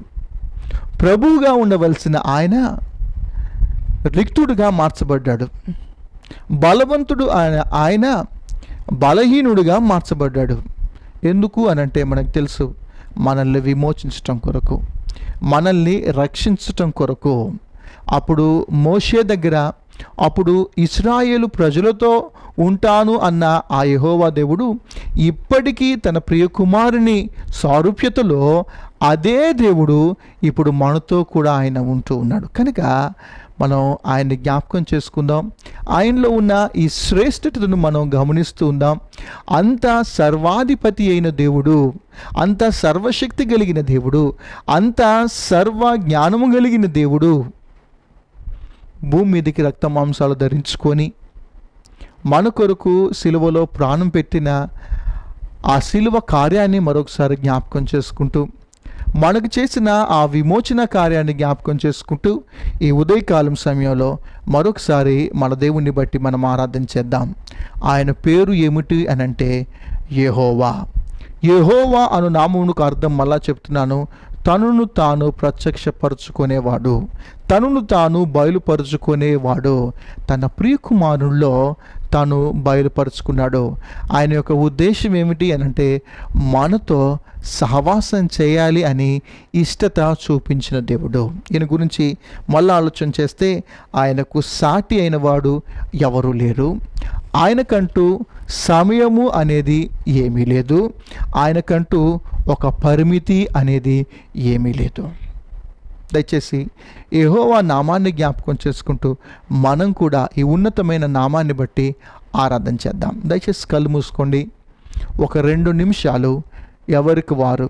ప్రభువుగా ఉండవలసిన ఆయన రిక్తుడుగా మార్చబడ్డాడు బలవంతుడు ఆయన ఆయన బలహీనుడిగా మార్చబడ్డాడు ఎందుకు అనంటే మనకు తెలుసు మనల్ని విమోచించటం కొరకు మనల్ని రక్షించటం కొరకు అప్పుడు మోషే దగ్గర అప్పుడు ఇస్రాయేలు ప్రజలతో ఉంటాను అన్న ఆ యెహోవా దేవుడు ఇప్పటికీ తన ప్రియ కుమారుని సారూప్యతలో అదే దేవుడు ఇప్పుడు మనతో కూడా ఆయన ఉంటూ ఉన్నాడు కనుక మనం ఆయన్ని జ్ఞాపకం చేసుకుందాం ఆయనలో ఉన్న ఈ శ్రేష్ఠతను మనం గమనిస్తూ ఉందాం అంత సర్వాధిపతి అయిన దేవుడు అంత సర్వశక్తి కలిగిన దేవుడు అంత సర్వ జ్ఞానము కలిగిన దేవుడు భూమి మీదకి రక్త మాంసాలు ధరించుకొని మన కొరకు సిలువలో ప్రాణం పెట్టిన ఆ సిలువ కార్యాన్ని మరొకసారి జ్ఞాపకం చేసుకుంటూ మనకు చేసిన ఆ విమోచన కార్యాన్ని జ్ఞాపకం చేసుకుంటూ ఈ ఉదయకాలం సమయంలో మరొకసారి మన దేవుణ్ణి బట్టి మనం ఆరాధన చేద్దాం ఆయన పేరు ఏమిటి అని అంటే యెహోవా యెహోవా అను నామమునకు అర్థం మళ్ళా చెప్తున్నాను తనును తాను ప్రత్యక్షపరుచుకునేవాడు తనును తాను బయలుపరుచుకునేవాడు తన ప్రియకుమారుల్లో తాను బయలుపరుచుకున్నాడు ఆయన యొక్క ఉద్దేశం ఏమిటి అని అంటే మనతో సహవాసం చేయాలి అని ఇష్టత చూపించిన దేవుడు ఈయన గురించి మళ్ళీ ఆలోచన చేస్తే ఆయనకు సాటి అయిన వాడు ఎవరు లేరు ఆయనకంటూ సమయము అనేది ఏమీ లేదు ఆయనకంటూ ఒక పరిమితి అనేది ఏమీ లేదు దయచేసి యెహోవా నామాన్ని జ్ఞాపకం చేసుకుంటూ మనం కూడా ఈ ఉన్నతమైన నామాన్ని బట్టి ఆరాధన చేద్దాం దయచేసి కళ్ళు మూసుకోండి ఒక రెండు నిమిషాలు ఎవరికి వారు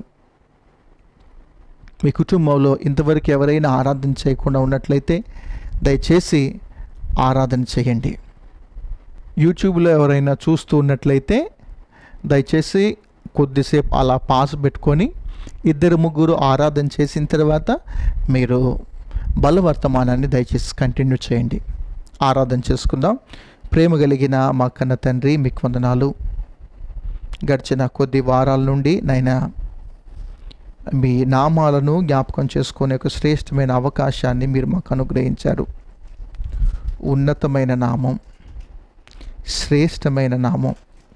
మీ కుటుంబంలో ఇంతవరకు ఎవరైనా ఆరాధన చేయకుండా ఉన్నట్లయితే దయచేసి ఆరాధన చేయండి యూట్యూబ్లో ఎవరైనా చూస్తూ ఉన్నట్లయితే దయచేసి కొద్దిసేపు అలా పాస్ పెట్టుకొని ఇద్దరు ముగ్గురు ఆరాధన చేసిన తర్వాత మీరు బలవర్తమానాన్ని దయచేసి కంటిన్యూ చేయండి ఆరాధన చేసుకుందాం ప్రేమ కలిగిన మా కన్న తండ్రి మీకు వందనాలు గడిచిన కొద్ది వారాల నుండి నైనా మీ నామాలను జ్ఞాపకం చేసుకునే ఒక శ్రేష్టమైన అవకాశాన్ని మీరు మాకు అనుగ్రహించారు ఉన్నతమైన నామం శ్రేష్టమైన నామం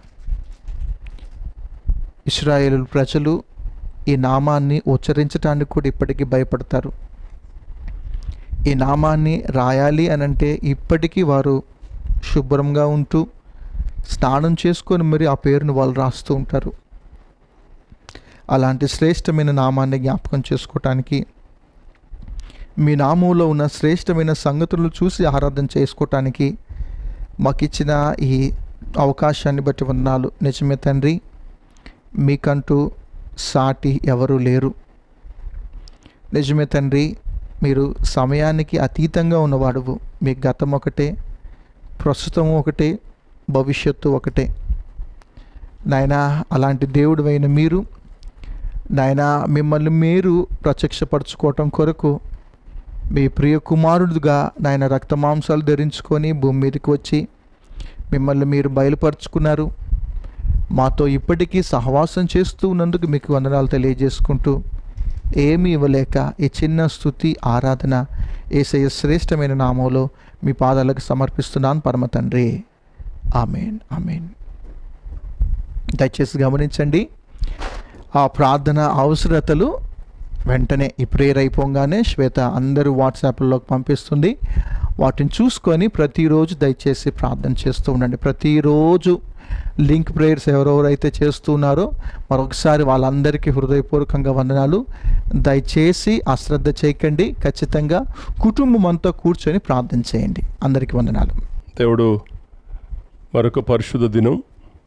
ఇస్రాయేలు ప్రజలు ఈ నామాన్ని ఉచ్చరించడానికి కూడా ఇప్పటికీ భయపడతారు ఈ నామాన్ని రాయాలి అని అంటే ఇప్పటికీ వారు శుభ్రంగా ఉంటూ స్నానం చేసుకొని మరి ఆ పేరును వాళ్ళు రాస్తూ ఉంటారు అలాంటి శ్రేష్టమైన నామాన్ని జ్ఞాపకం చేసుకోవటానికి మీ నామంలో ఉన్న శ్రేష్టమైన సంగతులను చూసి ఆరాధన చేసుకోవటానికి మాకు ఇచ్చిన ఈ అవకాశాన్ని బట్టి వందనాలు నిజమే తండ్రి మీకంటూ సాటి ఎవరు లేరు నిజమే తండ్రి మీరు సమయానికి అతీతంగా ఉన్నవాడువు మీ గతం ఒకటే ప్రస్తుతం ఒకటే భవిష్యత్తు ఒకటే నాయనా అలాంటి దేవుడు అయిన మీరు నాయనా మిమ్మల్ని మీరు ప్రత్యక్షపరచుకోవటం కొరకు మీ ప్రియ కుమారుడుగా నాయన రక్తమాంసాలు ధరించుకొని భూమి మీదకి వచ్చి మిమ్మల్ని మీరు బయలుపరుచుకున్నారు మాతో ఇప్పటికీ సహవాసం చేస్తూ ఉన్నందుకు మీకు వందనాలు తెలియజేసుకుంటూ ఏమీ ఇవ్వలేక ఈ చిన్న స్థుతి ఆరాధన ఏసయ్య శ్రేష్టమైన నామంలో మీ పాదాలకు సమర్పిస్తున్నాను పరమ తండ్రి ఆమెన్ ఆమెన్ దయచేసి గమనించండి ఆ ప్రార్థన అవసరతలు వెంటనే ఈ ప్రేయర్ అయిపోగానే శ్వేత అందరూ వాట్సాప్లోకి పంపిస్తుంది వాటిని చూసుకొని ప్రతిరోజు దయచేసి ప్రార్థన చేస్తూ ఉండండి ప్రతిరోజు లింక్ ప్రేయర్స్ ఎవరెవరైతే చేస్తున్నారో మరొకసారి వాళ్ళందరికీ హృదయపూర్వకంగా వందనాలు దయచేసి అశ్రద్ధ చేయకండి ఖచ్చితంగా కుటుంబం అంతా కూర్చొని ప్రార్థన చేయండి అందరికీ వందనాలు దేవుడు మరొక పరిశుద్ధ దినం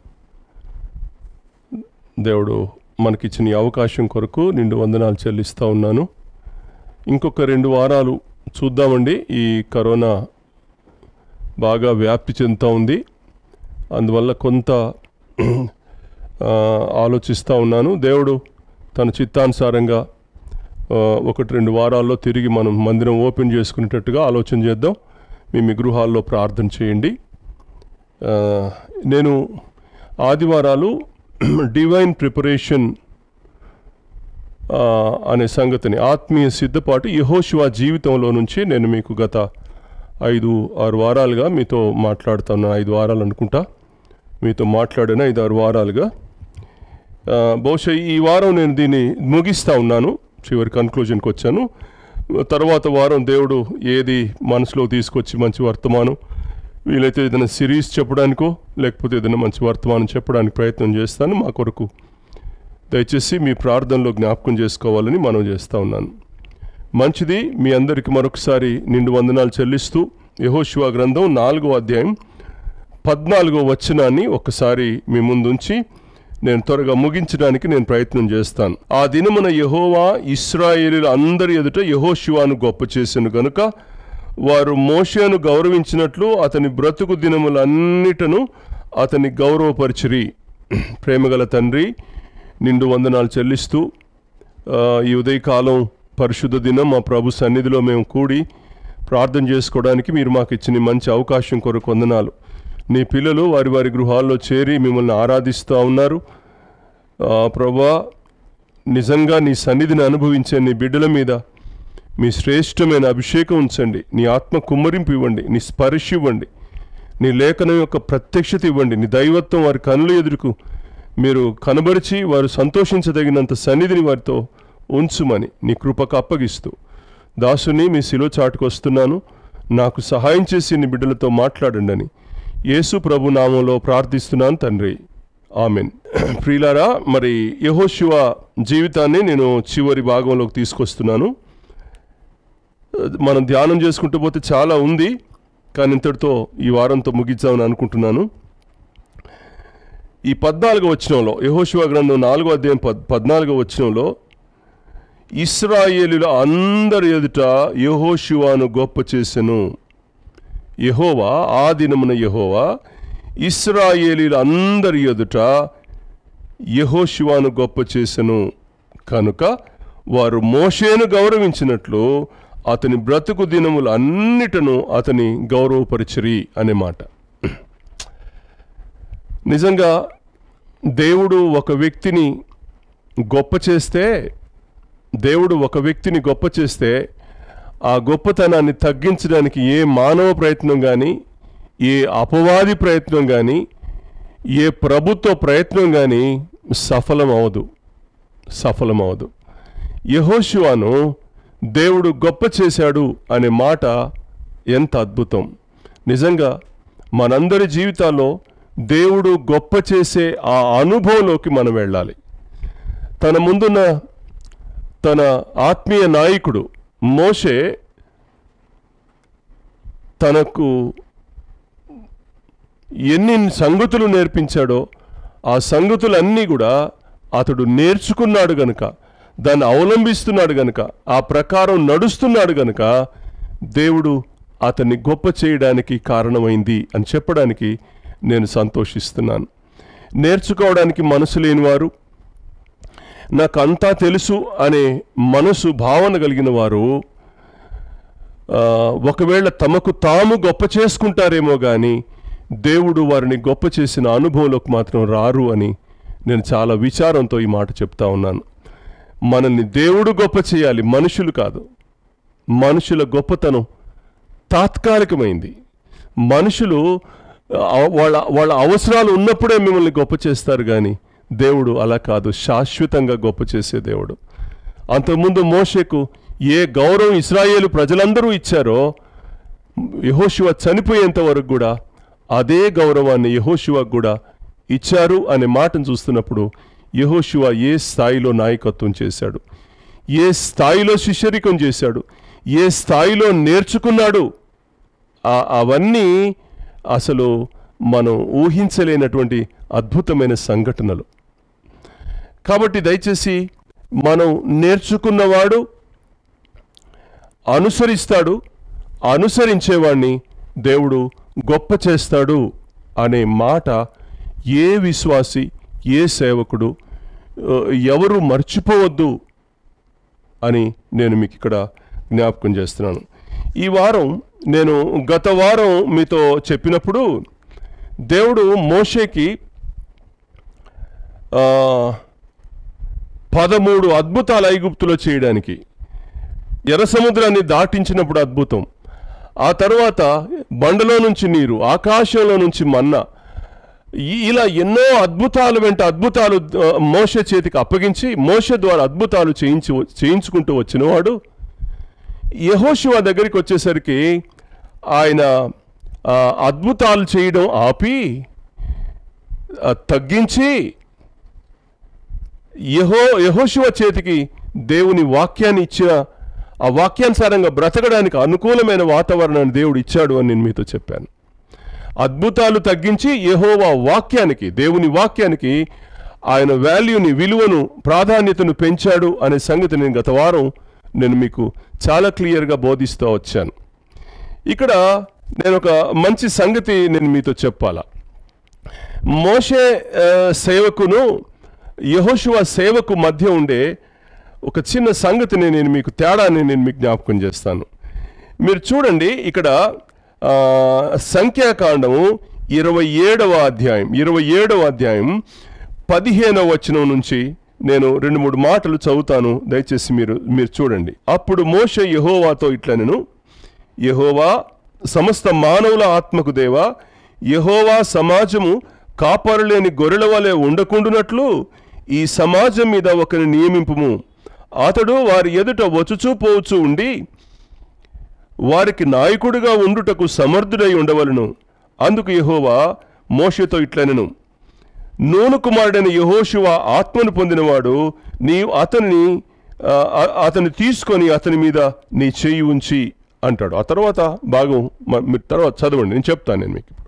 దేవుడు మనకిచ్చిన ఈ అవకాశం కొరకు నిండు వందనాలు చెల్లిస్తూ ఉన్నాను ఇంకొక రెండు వారాలు చూద్దామండి ఈ కరోనా బాగా వ్యాప్తి చెందుతూ ఉంది అందువల్ల కొంత ఆ, ఆలోచిస్తూ ఉన్నాను దేవుడు తన చిత్తానుసారంగా ఆ, ఒకటి రెండు వారాల్లో తిరిగి మనం మందిరం ఓపెన్ చేసుకునేటట్టుగా ఆలోచన చేద్దాం మీ మీ గృహాల్లో ప్రార్థన చేయండి ఆ, నేను ఆదివారాలు డివైన్ ప్రిపరేషన్ ఆ, అనే సంగతిని ఆత్మీయ సిద్ధపాటు యహోశివా జీవితంలో నుంచి నేను మీకు గత ఐదు ఆరు వారాలుగా మీతో మాట్లాడుతున్నాను ఐదు వారాలు అనుకుంటా మీతో మాట్లాడిన ఐదు ఆరు వారాలుగా ఆ, బహుశా ఈ వారం నేను దీన్ని ముగిస్తా ఉన్నాను చివరి కన్క్లూజన్కి వచ్చాను తర్వాత వారం దేవుడు ఏది మనసులో తీసుకొచ్చి మంచి వర్తమానం వీలైతే ఏదైనా సిరీస్ చెప్పడానికో లేకపోతే ఏదైనా మంచి వర్తమానం చెప్పడానికి ప్రయత్నం చేస్తాను మా కొరకు దయచేసి మీ ప్రార్థనలో జ్ఞాపకం చేసుకోవాలని మనం చేస్తూ ఉన్నాను మంచిది మీ అందరికీ మరొకసారి నిండు వందనాలు చెల్లిస్తూ యహోశివ గ్రంథం నాలుగో అధ్యాయం పద్నాలుగో వచనాన్ని ఒకసారి మీ ముందుంచి నేను త్వరగా ముగించడానికి నేను ప్రయత్నం చేస్తాను ఆ దినమున యహోవా ఇస్రాయేలీల అందరి ఎదుట యహోశివాను గొప్ప చేసెను గనుక వారు మోషేను గౌరవించినట్లు అతని బ్రతుకు దినములన్నిటను అతని గౌరవపరిచిరి ప్రేమగల తండ్రి నిండు వందనాలు చెల్లిస్తూ ఆ, ఈ ఉదయకాలం పరిశుద్ధ దినం మా ప్రభు సన్నిధిలో మేము కూడి ప్రార్థన చేసుకోవడానికి మీరు మాకు ఇచ్చిన ఈ మంచి అవకాశం కొరకు వందనాలు నీ పిల్లలు వారి వారి గృహాల్లో చేరి మిమ్మల్ని ఆరాధిస్తూ ఉన్నారు ఆ, ప్రభా నిజంగా నీ సన్నిధిని అనుభవించే నీ బిడ్డల మీద మీ శ్రేష్టమైన అభిషేకం ఉంచండి నీ ఆత్మ కుమ్మరింపు ఇవ్వండి నీ స్పర్శ ఇవ్వండి నీ లేఖనం యొక్క ప్రత్యక్షత ఇవ్వండి నీ దైవత్వం వారి కనుల ఎదురుకు మీరు కనబరిచి వారు సంతోషించదగినంత సన్నిధిని వారితో ఉంచుమని నీ కృపకు అప్పగిస్తూ దాసుని మీ శిలో చాటుకొస్తున్నాను నాకు సహాయం చేసి నీ బిడ్డలతో మాట్లాడండి అని యేసు ప్రభు నామంలో ప్రార్థిస్తున్నాను తండ్రి ఆమెన్ ప్రియులారా మరి యహోశివ జీవితాన్ని నేను చివరి భాగంలోకి తీసుకొస్తున్నాను మనం ధ్యానం చేసుకుంటూ పోతే చాలా ఉంది కానీ ఇంతటితో ఈ వారంతో ముగించామని అనుకుంటున్నాను ఈ పద్నాలుగో వచనంలో యహోశివ గ్రంథం నాలుగో అధ్యాయం పద్ పద్నాలుగో వచనంలో ఇస్రాయేలుల అందరి ఎదుట యహోశివాను గొప్ప చేసెను యహోవా ఆ దినమున యహోవా ఇస్రాయేలీల అందరి ఎదుట యహోశివాను గొప్ప చేసెను కనుక వారు మోషేను గౌరవించినట్లు అతని బ్రతుకు దినములు అన్నిటను అతని గౌరవపరిచిరి అనే మాట నిజంగా దేవుడు ఒక వ్యక్తిని గొప్ప చేస్తే దేవుడు ఒక వ్యక్తిని గొప్ప చేస్తే ఆ గొప్పతనాన్ని తగ్గించడానికి ఏ మానవ ప్రయత్నం కానీ ఏ అపవాది ప్రయత్నం కానీ ఏ ప్రభుత్వ ప్రయత్నం కానీ సఫలం అవదు సఫలం అవదు యహోశివాను దేవుడు గొప్ప చేశాడు అనే మాట ఎంత అద్భుతం నిజంగా మనందరి జీవితాల్లో దేవుడు గొప్ప చేసే ఆ అనుభవంలోకి మనం వెళ్ళాలి తన ముందున్న తన ఆత్మీయ నాయకుడు మోషే తనకు ఎన్ని సంగతులు నేర్పించాడో ఆ సంగతులన్నీ కూడా అతడు నేర్చుకున్నాడు గనుక దాన్ని అవలంబిస్తున్నాడు గనుక ఆ ప్రకారం నడుస్తున్నాడు గనుక దేవుడు అతన్ని గొప్ప చేయడానికి కారణమైంది అని చెప్పడానికి నేను సంతోషిస్తున్నాను నేర్చుకోవడానికి మనసు లేనివారు నాకు అంతా తెలుసు అనే మనసు భావన కలిగిన వారు ఆ, ఒకవేళ తమకు తాము గొప్ప చేసుకుంటారేమో కానీ దేవుడు వారిని గొప్ప చేసిన అనుభవంలోకి మాత్రం రారు అని నేను చాలా విచారంతో ఈ మాట చెప్తా ఉన్నాను మనల్ని దేవుడు గొప్ప చేయాలి మనుషులు కాదు మనుషుల గొప్పతనం తాత్కాలికమైంది మనుషులు ఆ, వాళ్ళ వాళ్ళ అవసరాలు ఉన్నప్పుడే మిమ్మల్ని గొప్ప చేస్తారు కానీ దేవుడు అలా కాదు శాశ్వతంగా గొప్ప చేసే దేవుడు అంతకుముందు మోషేకు ఏ గౌరవం ఇస్రాయేలు ప్రజలందరూ ఇచ్చారో యహోశివ చనిపోయేంత వరకు కూడా అదే గౌరవాన్ని యహోశివకు కూడా ఇచ్చారు అనే మాటను చూస్తున్నప్పుడు యహోశివ ఏ స్థాయిలో నాయకత్వం చేశాడు ఏ స్థాయిలో శిష్యరికం చేశాడు ఏ స్థాయిలో నేర్చుకున్నాడు ఆ- అవన్నీ అసలు మనం ఊహించలేనటువంటి అద్భుతమైన సంఘటనలు కాబట్టి దయచేసి మనం నేర్చుకున్నవాడు అనుసరిస్తాడు అనుసరించేవాణ్ణి దేవుడు గొప్ప చేస్తాడు అనే మాట ఏ విశ్వాసి ఏ సేవకుడు ఆ, ఎవరు మర్చిపోవద్దు అని నేను మీకు ఇక్కడ జ్ఞాపకం చేస్తున్నాను ఈ వారం నేను గత వారం మీతో చెప్పినప్పుడు దేవుడు మోషేకి ఆ, పదమూడు అద్భుతాలు ఐగుప్తులో చేయడానికి ఎర్ర సముద్రాన్ని దాటించినప్పుడు అద్భుతం ఆ తర్వాత బండలో నుంచి నీరు ఆకాశంలో నుంచి మన్నా ఈ- ఇలా ఎన్నో అద్భుతాలు వెంట అద్భుతాలు ఆ, మోషే చేతికి అప్పగించి మోషే ద్వారా అద్భుతాలు చేయించి చేయించుకుంటూ వచ్చినవాడు యహోశివ దగ్గరికి వచ్చేసరికి ఆయన ఆ, అద్భుతాలు చేయడం ఆపి ఆ, తగ్గించి యహో యహోశివ చేతికి దేవుని వాక్యాన్ని ఇచ్చిన ఆ వాక్యానుసారంగా బ్రతకడానికి అనుకూలమైన వాతావరణాన్ని దేవుడు ఇచ్చాడు అని నేను మీతో చెప్పాను అద్భుతాలు తగ్గించి యెహోవా వాక్యానికి దేవుని వాక్యానికి ఆయన వాల్యూని విలువను ప్రాధాన్యతను పెంచాడు అనే సంగతి నేను గత వారం నేను మీకు చాలా క్లియర్గా బోధిస్తూ వచ్చాను ఇక్కడ నేను ఒక మంచి సంగతి నేను మీతో చెప్పాలా మోషే ఆ, సేవకును యహోశువ సేవకు మధ్య ఉండే ఒక చిన్న సంగతిని నేను మీకు తేడాన్ని నేను మీకు జ్ఞాపకం చేస్తాను మీరు చూడండి ఇక్కడ ఆ, సంఖ్యాకాండము ఇరవై ఏడవ అధ్యాయం ఇరవై ఏడవ అధ్యాయం పదిహేనవ వచనం నుంచి నేను రెండు మూడు మాటలు చదువుతాను దయచేసి మీరు మీరు చూడండి అప్పుడు మోషే యహోవాతో ఇట్లనెను యహోవా సమస్త మానవుల ఆత్మకు దేవా యహోవా సమాజము కాపరులేని గొర్రెల వలె ఉండకుండునట్లు ఈ సమాజం మీద ఒకరిని నియమింపుము అతడు వారి ఎదుట వచ్చుచూ పోవచ్చు ఉండి వారికి నాయకుడిగా ఉండుటకు సమర్థుడై ఉండవలను అందుకు యహోవా మోషతో ఇట్లనెను నూను కుమారుడైన యహోశివ ఆత్మను పొందినవాడు నీవు అతన్ని ఆ, ఆ- అతన్ని తీసుకొని అతని మీద నీ చెయ్యి ఉంచి అంటాడు ఆ తర్వాత భాగం మ- మీరు తర్వాత చదవండి నేను చెప్తాను నేను మీకు ఇప్పుడు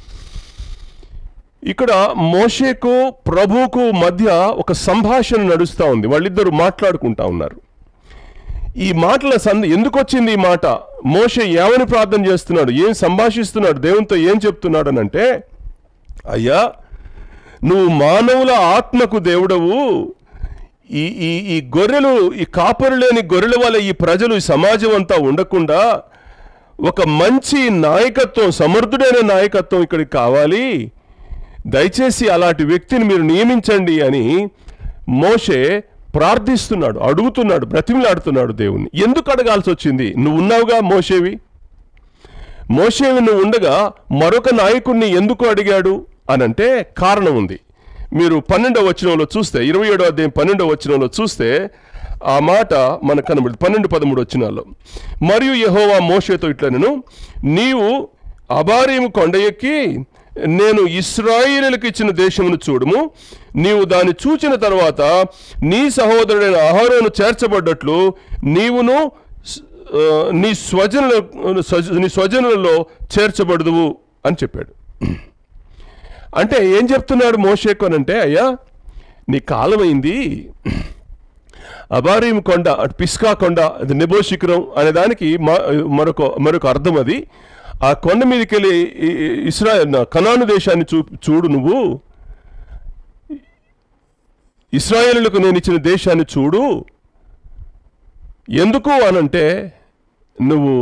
ఇక్కడ మోషేకు ప్రభువుకు మధ్య ఒక సంభాషణ నడుస్తూ ఉంది వాళ్ళిద్దరూ మాట్లాడుకుంటా ఉన్నారు ఈ మాటల సంద ఎందుకు వచ్చింది ఈ మాట మోషే ఏమని ప్రార్థన చేస్తున్నాడు ఏం సంభాషిస్తున్నాడు దేవునితో ఏం చెప్తున్నాడు అని అంటే అయ్యా నువ్వు మానవుల ఆత్మకు దేవుడవు ఈ ఈ ఈ గొర్రెలు ఈ కాపరు లేని గొర్రెల వల్ల ఈ ప్రజలు ఈ సమాజం అంతా ఉండకుండా ఒక మంచి నాయకత్వం సమర్థుడైన నాయకత్వం ఇక్కడికి కావాలి దయచేసి అలాంటి వ్యక్తిని మీరు నియమించండి అని మోషే ప్రార్థిస్తున్నాడు అడుగుతున్నాడు బ్రతిమిలాడుతున్నాడు దేవుణ్ణి ఎందుకు అడగాల్సి వచ్చింది నువ్వు ఉన్నావుగా మోషేవి మోషేవి నువ్వు ఉండగా మరొక నాయకుడిని ఎందుకు అడిగాడు అనంటే కారణం ఉంది మీరు పన్నెండవ వచనంలో చూస్తే ఇరవై ఏడవ అధ్యాయం పన్నెండవ వచనంలో చూస్తే ఆ మాట మనకు కనబడుతుంది పన్నెండు పదమూడు వచనాల్లో మరియు యెహోవా మోషేతో ఇట్లనను నీవు అబారీము కొండ ఎక్కి నేను ఇస్రాయిలకు ఇచ్చిన దేశమును చూడుము నీవు దాన్ని చూచిన తర్వాత నీ సహోదరుడైన అహరోను చేర్చబడ్డట్లు నీవును స్- ఆ, నీ స్వజనుల స్వజ- నీ స్వజనులలో చేర్చబడదువు అని చెప్పాడు అంటే ఏం చెప్తున్నాడు మోషేకు అని అంటే అయ్యా నీ కాలమైంది అబారీం కొండ అటు పిస్కా కొండ అది నెబో శిఖరం అనే దానికి మ- మరొక మరొక అర్థం అది ఆ కొండ మీదకి వెళ్ళి ఈ- ఈ ఇస్రాయల్ కనాను దేశాన్ని చూ చూడు నువ్వు ఇస్రాయేలులకు నేను ఇచ్చిన దేశాన్ని చూడు ఎందుకు అనంటే నువ్వు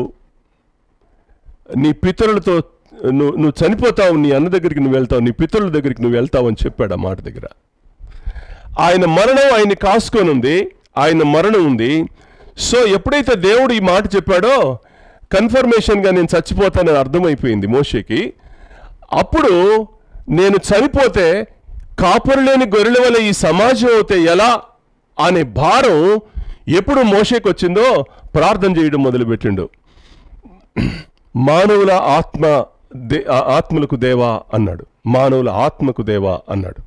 నీ పితరులతో నువ్వు నువ్వు చనిపోతావు నీ అన్న దగ్గరికి నువ్వు వెళ్తావు నీ పితరుల దగ్గరికి నువ్వు వెళ్తావు అని చెప్పాడు ఆ మాట దగ్గర ఆయన మరణం ఆయన్ని కాసుకొని ఉంది ఆయన మరణం ఉంది సో ఎప్పుడైతే దేవుడు ఈ మాట చెప్పాడో కన్ఫర్మేషన్గా నేను చచ్చిపోతానని అర్థమైపోయింది మోషేకి అప్పుడు నేను చనిపోతే కాపురు లేని గొర్రెల వల్ల ఈ సమాజం అవుతే ఎలా అనే భారం ఎప్పుడు మోషేకి వచ్చిందో ప్రార్థన చేయడం మొదలుపెట్టిండు మానవుల ఆత్మ దే ఆ ఆత్మలకు దేవా అన్నాడు మానవుల ఆత్మకు దేవా అన్నాడు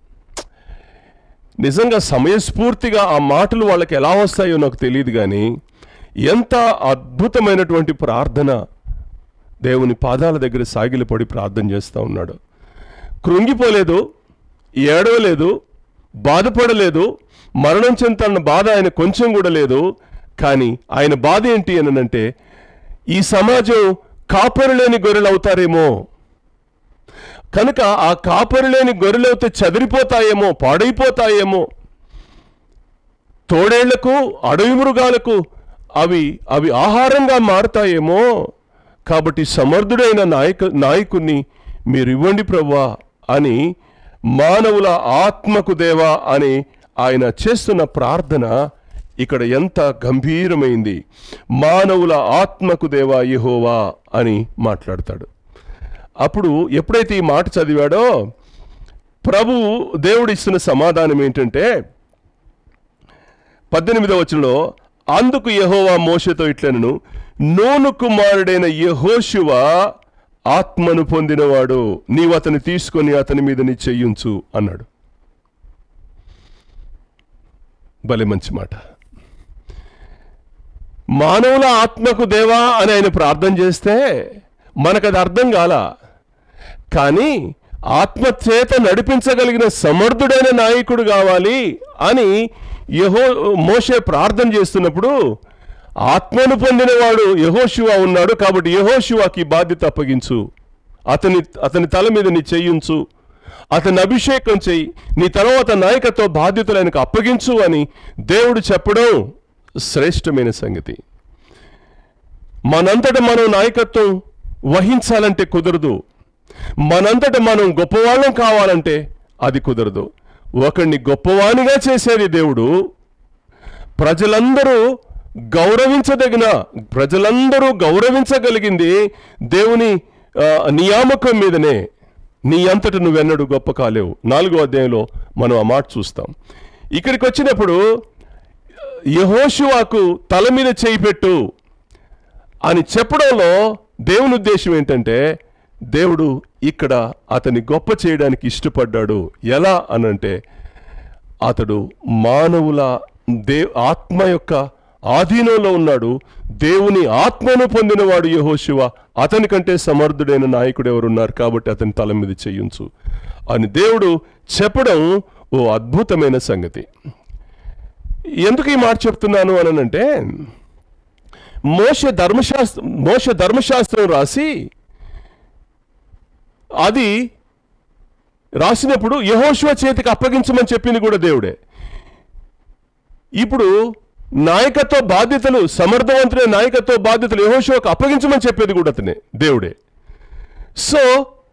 నిజంగా సమయస్ఫూర్తిగా ఆ మాటలు వాళ్ళకి ఎలా వస్తాయో నాకు తెలియదు కానీ ఎంత అద్భుతమైనటువంటి ప్రార్థన దేవుని పాదాల దగ్గర సాగిలపడి ప్రార్థన చేస్తూ ఉన్నాడు కృంగిపోలేదు ఏడవలేదు బాధపడలేదు మరణం చెందుతున్న బాధ ఆయన కొంచెం కూడా లేదు కానీ ఆయన బాధ ఏంటి అని అంటే ఈ సమాజం కాపరు లేని గొర్రెలు అవుతారేమో కనుక ఆ కాపరు లేని గొర్రెలవుతే చదిరిపోతాయేమో పాడైపోతాయేమో తోడేళ్లకు అడవి మృగాలకు అవి అవి ఆహారంగా మారుతాయేమో కాబట్టి సమర్థుడైన నాయక నాయకుణ్ణి మీరు ఇవ్వండి ప్రవ్వా అని మానవుల ఆత్మకు దేవా అని ఆయన చేస్తున్న ప్రార్థన ఇక్కడ ఎంత గంభీరమైంది మానవుల ఆత్మకు దేవా యెహోవా అని మాట్లాడతాడు అప్పుడు ఎప్పుడైతే ఈ మాట చదివాడో ప్రభు దేవుడు ఇస్తున్న సమాధానం ఏంటంటే పద్దెనిమిదవ వచనంలో అందుకు యెహోవా మోషతో ఇట్లనను నూను కుమారుడైన యెహోషువ ఆత్మను పొందినవాడు నీవు అతని తీసుకొని అతని మీద నీ చెయ్యుంచు అన్నాడు భలే మంచి మాట మానవుల ఆత్మకు దేవా అని ఆయన ప్రార్థన చేస్తే మనకు అది అర్థం కాల కానీ ఆత్మ చేత నడిపించగలిగిన సమర్థుడైన నాయకుడు కావాలి అని యహో మోషే ప్రార్థన చేస్తున్నప్పుడు ఆత్మను పొందినవాడు యహోశివ ఉన్నాడు కాబట్టి యహోశివాకి బాధ్యత అప్పగించు అతని అతని తల మీద నీ చెయ్యుంచు అతని అభిషేకం చెయ్యి నీ తర్వాత నాయకత్వ బాధ్యతలు ఆయనకు అప్పగించు అని దేవుడు చెప్పడం శ్రేష్టమైన సంగతి మనంతట మనం నాయకత్వం వహించాలంటే కుదరదు మనంతట మనం గొప్పవాళ్ళం కావాలంటే అది కుదరదు ఒకడిని గొప్పవానిగా చేసేది దేవుడు ప్రజలందరూ గౌరవించదగిన ప్రజలందరూ గౌరవించగలిగింది దేవుని ఆ, నియామకం మీదనే నీ అంతట నువ్వెన్నడు గొప్ప కాలేవు నాలుగో అధ్యాయంలో మనం ఆ మాట చూస్తాం ఇక్కడికి వచ్చినప్పుడు యహోషువాకు తల మీద చేయి పెట్టు అని చెప్పడంలో దేవుని ఉద్దేశం ఏంటంటే దేవుడు ఇక్కడ అతని గొప్ప చేయడానికి ఇష్టపడ్డాడు ఎలా అనంటే అతడు మానవుల దే ఆత్మ యొక్క ఆధీనంలో ఉన్నాడు దేవుని ఆత్మను పొందినవాడు యహోశివ అతని కంటే సమర్థుడైన నాయకుడు ఎవరున్నారు కాబట్టి అతని తల మీద చేయించు అని దేవుడు చెప్పడం ఓ అద్భుతమైన సంగతి ఎందుకు ఈ మాట చెప్తున్నాను అనంటే మోష ధర్మశాస్త్రం మోష ధర్మశాస్త్రం రాసి అది రాసినప్పుడు యహోశివ చేతికి అప్పగించమని చెప్పింది కూడా దేవుడే ఇప్పుడు నాయకత్వ బాధ్యతలు సమర్థవంతులైన నాయకత్వ బాధ్యతలు యహోశివకు అప్పగించమని చెప్పేది కూడా అతనే దేవుడే సో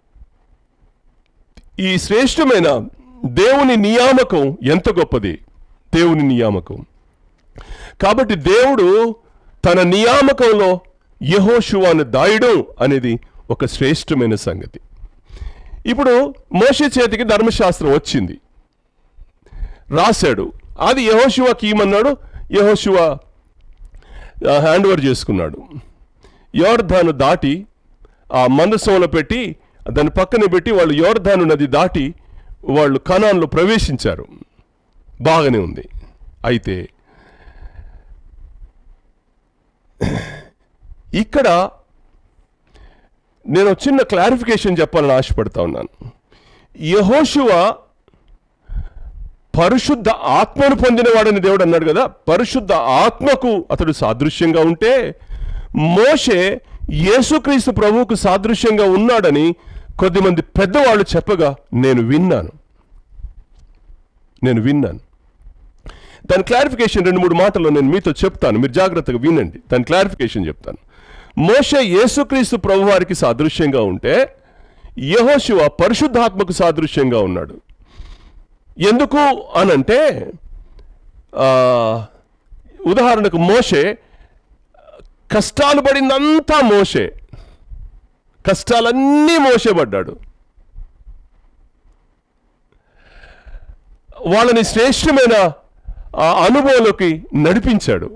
ఈ శ్రేష్టమైన దేవుని నియామకం ఎంత గొప్పది దేవుని నియామకం కాబట్టి దేవుడు తన నియామకంలో యహోశువాను దాయడం అనేది ఒక శ్రేష్టమైన సంగతి ఇప్పుడు మోషే చేతికి ధర్మశాస్త్రం వచ్చింది రాశాడు అది యహోశివాకి ఇమ్మన్నాడు యహోశివ హ్యాండ్ ఓవర్ చేసుకున్నాడు యోర్ధాను దాటి ఆ మందసంలో పెట్టి దాని పక్కన పెట్టి వాళ్ళు యోర్ధాను నది దాటి వాళ్ళు కణాల్లో ప్రవేశించారు బాగానే ఉంది అయితే ఇక్కడ నేను ఒక చిన్న క్లారిఫికేషన్ చెప్పాలని ఆశపడతా ఉన్నాను యహోశువ పరిశుద్ధ ఆత్మను పొందినవాడని దేవుడు అన్నాడు కదా పరిశుద్ధ ఆత్మకు అతడు సాదృశ్యంగా ఉంటే మోషే యేసుక్రీస్తు ప్రభువుకు సాదృశ్యంగా ఉన్నాడని కొద్దిమంది పెద్దవాళ్ళు చెప్పగా నేను విన్నాను నేను విన్నాను దాని క్లారిఫికేషన్ రెండు మూడు మాటల్లో నేను మీతో చెప్తాను మీరు జాగ్రత్తగా వినండి దాని క్లారిఫికేషన్ చెప్తాను మోషే యేసుక్రీస్తు ప్రభువారికి సాదృశ్యంగా ఉంటే యహోశివ పరిశుద్ధాత్మకు సాదృశ్యంగా ఉన్నాడు ఎందుకు అనంటే ఆ, ఉదాహరణకు మోషే కష్టాలు పడిందంతా మోషే కష్టాలన్నీ మోసపడ్డాడు వాళ్ళని శ్రేష్టమైన ఆ అనుభవంలోకి నడిపించాడు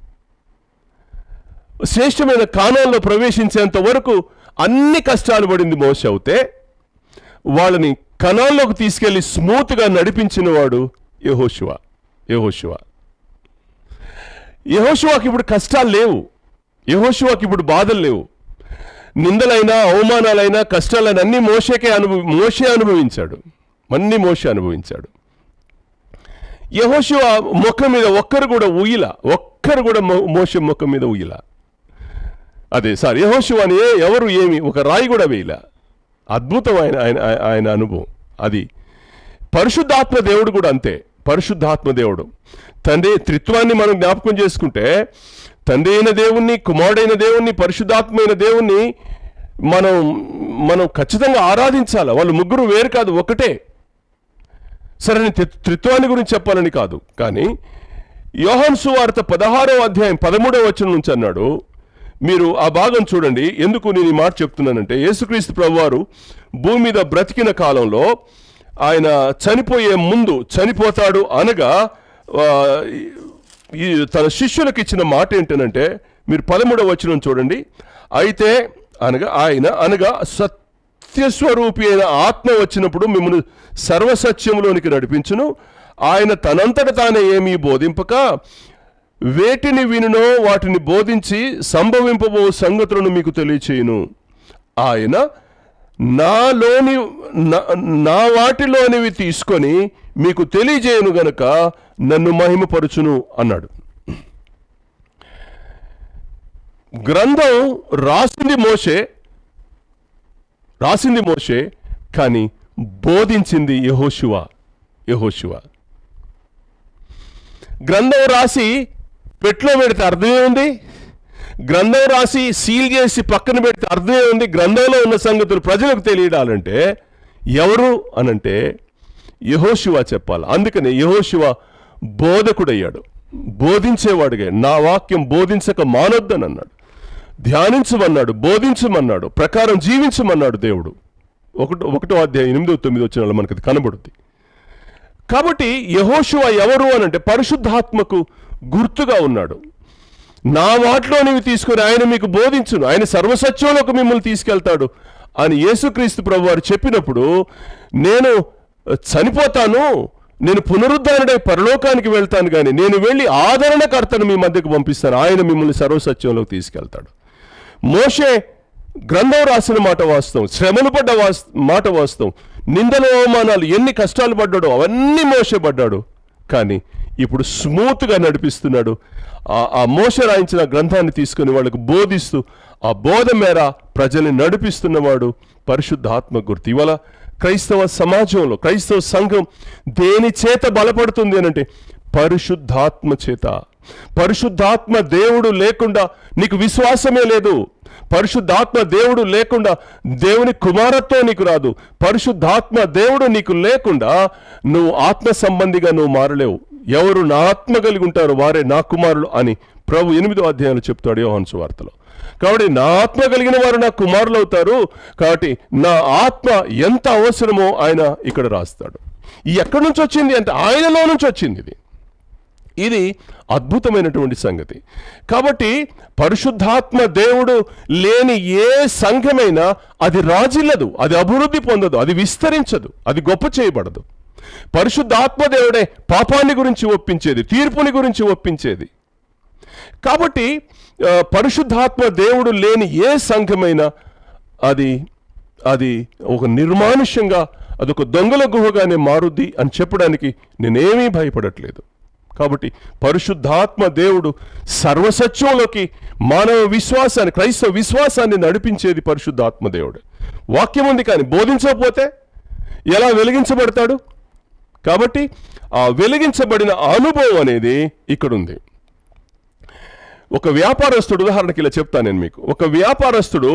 శ్రేష్టమైన కాలంలో ప్రవేశించేంత వరకు అన్ని కష్టాలు పడింది మోస అవుతే వాళ్ళని కణాల్లోకి తీసుకెళ్లి స్మూత్గా నడిపించిన వాడు యహోశివ యహోశివ యహోశివాకి ఇప్పుడు కష్టాలు లేవు యహోశివాకి ఇప్పుడు బాధలు లేవు నిందలైనా అవమానాలైనా కష్టాలైనా అన్ని మోషకే అనుభవి మోషే అనుభవించాడు అన్ని మోషే అనుభవించాడు యహోశివ ముఖం మీద ఒక్కరు కూడా ఉయ్యిల ఒక్కరు కూడా మో- మోషే ముఖం మీద ఉయ్యిల అదే సార్ యహోశివ అని ఏ- ఎవరు ఏమి ఒక రాయి కూడా వేయల అద్భుతం ఆయన ఆయన ఆయన అనుభవం అది పరిశుద్ధాత్మ దేవుడు కూడా అంతే పరిశుద్ధాత్మ దేవుడు తండ్రి త్రిత్వాన్ని మనం జ్ఞాపకం చేసుకుంటే తండ్రి అయిన దేవుణ్ణి కుమారుడైన దేవుణ్ణి పరిశుద్ధాత్మైన దేవుణ్ణి మనం మనం ఖచ్చితంగా ఆరాధించాలి వాళ్ళు ముగ్గురు వేరు కాదు ఒకటే సరే నేను త్రి- త్రిత్వాన్ని గురించి చెప్పాలని కాదు కానీ యోహన్ సువార్త పదహారో అధ్యాయం పదమూడవ వచనం నుంచి అన్నాడు మీరు ఆ భాగం చూడండి ఎందుకు నేను ఈ మాట చెప్తున్నానంటే యేసుక్రీస్తు ప్రభువారు భూమి మీద బ్రతికిన కాలంలో ఆయన చనిపోయే ముందు చనిపోతాడు అనగా ఆ, ఈ తన శిష్యులకు ఇచ్చిన మాట ఏంటనంటే మీరు పదమూడవ వచనం చూడండి అయితే అనగా ఆయన అనగా సత్యస్వరూపి అయిన ఆత్మ వచ్చినప్పుడు మిమ్మల్ని సర్వసత్యములోనికి నడిపించును ఆయన తనంతట తానే ఏమీ బోధింపక వేటిని వినునో వాటిని బోధించి సంభవింపబో సంగతులను మీకు తెలియచేయును ఆయన నాలోని నా- నా వాటిలోనివి తీసుకొని మీకు తెలియజేయను గనక నన్ను మహిమపరుచును అన్నాడు గ్రంథం రాసింది మోషే రాసింది మోషే కానీ బోధించింది యహోశివ యహోశివ గ్రంథం రాసి పెట్లో పెడితే అర్థమే ఉంది గ్రంథం రాసి సీల్ చేసి పక్కన పెడితే అర్థమే ఉంది గ్రంథంలో ఉన్న సంగతులు ప్రజలకు తెలియడాలంటే ఎవరు అనంటే యహోశివ చెప్పాలి అందుకని యహోశివ బోధకుడయ్యాడు బోధించేవాడుగా నా వాక్యం బోధించక మానొద్దని అన్నాడు ధ్యానించమన్నాడు బోధించమన్నాడు ప్రకారం జీవించమన్నాడు దేవుడు ఒకటో ఒకటో అధ్యాయం ఎనిమిదో తొమ్మిదో వచ్చిన మనకు అది కనబడుద్ది కాబట్టి యహోశువ ఎవరు అని అంటే పరిశుద్ధాత్మకు గుర్తుగా ఉన్నాడు నా వాటిలోనివి తీసుకొని ఆయన మీకు బోధించును ఆయన సర్వసత్యంలోకి మిమ్మల్ని తీసుకెళ్తాడు అని యేసుక్రీస్తు ప్రభు వారు చెప్పినప్పుడు నేను చనిపోతాను నేను పునరుద్ధరణై పరలోకానికి వెళ్తాను కానీ నేను వెళ్ళి ఆదరణకర్తను మీ మధ్యకు పంపిస్తాను ఆయన మిమ్మల్ని సర్వసత్యంలోకి తీసుకెళ్తాడు మోషే గ్రంథం రాసిన మాట వాస్తవం శ్రమలు పడ్డ వాస్ మాట వాస్తవం నిందలు అవమానాలు ఎన్ని కష్టాలు పడ్డాడో అవన్నీ మోసే పడ్డాడు కానీ ఇప్పుడు స్మూత్గా నడిపిస్తున్నాడు ఆ ఆ మోస రాయించిన గ్రంథాన్ని తీసుకుని వాళ్ళకు బోధిస్తూ ఆ బోధ మేర ప్రజల్ని నడిపిస్తున్నవాడు పరిశుద్ధ ఆత్మ గుర్తు ఇవాళ క్రైస్తవ సమాజంలో క్రైస్తవ సంఘం దేని చేత బలపడుతుంది అనంటే పరిశుద్ధాత్మ చేత పరిశుద్ధాత్మ దేవుడు లేకుండా నీకు విశ్వాసమే లేదు పరిశుద్ధాత్మ దేవుడు లేకుండా దేవుని కుమారత్వం నీకు రాదు పరిశుద్ధాత్మ దేవుడు నీకు లేకుండా నువ్వు ఆత్మ సంబంధిగా నువ్వు మారలేవు ఎవరు నా ఆత్మ కలిగి ఉంటారో వారే నా కుమారులు అని ప్రభు ఎనిమిదో అధ్యాయంలో చెప్తాడు యోహాన్సు వార్తలో కాబట్టి నా ఆత్మ కలిగిన వారు నా కుమారులు అవుతారు కాబట్టి నా ఆత్మ ఎంత అవసరమో ఆయన ఇక్కడ రాస్తాడు ఈ ఎక్కడి నుంచి వచ్చింది అంటే ఆయనలో నుంచి వచ్చింది ఇది ఇది అద్భుతమైనటువంటి సంగతి కాబట్టి పరిశుద్ధాత్మ దేవుడు లేని ఏ సంఘమైనా అది రాజిల్లదు అది అభివృద్ధి పొందదు అది విస్తరించదు అది గొప్ప చేయబడదు పరిశుద్ధాత్మ దేవుడే పాపాన్ని గురించి ఒప్పించేది తీర్పుని గురించి ఒప్పించేది కాబట్టి ఆ, పరిశుద్ధాత్మ దేవుడు లేని ఏ సంఘమైనా అది అది ఒక నిర్మానుష్యంగా అదొక దొంగల గుహగానే మారుద్ది అని చెప్పడానికి నేనేమీ భయపడట్లేదు కాబట్టి పరిశుద్ధాత్మ దేవుడు సర్వసత్యంలోకి మానవ విశ్వాసాన్ని క్రైస్తవ విశ్వాసాన్ని నడిపించేది పరిశుద్ధాత్మ దేవుడు వాక్యం ఉంది కానీ బోధించకపోతే ఎలా వెలిగించబడతాడు కాబట్టి ఆ వెలిగించబడిన అనుభవం అనేది ఇక్కడ ఉంది ఒక వ్యాపారస్తుడు ఉదాహరణకి ఇలా చెప్తాను నేను మీకు ఒక వ్యాపారస్తుడు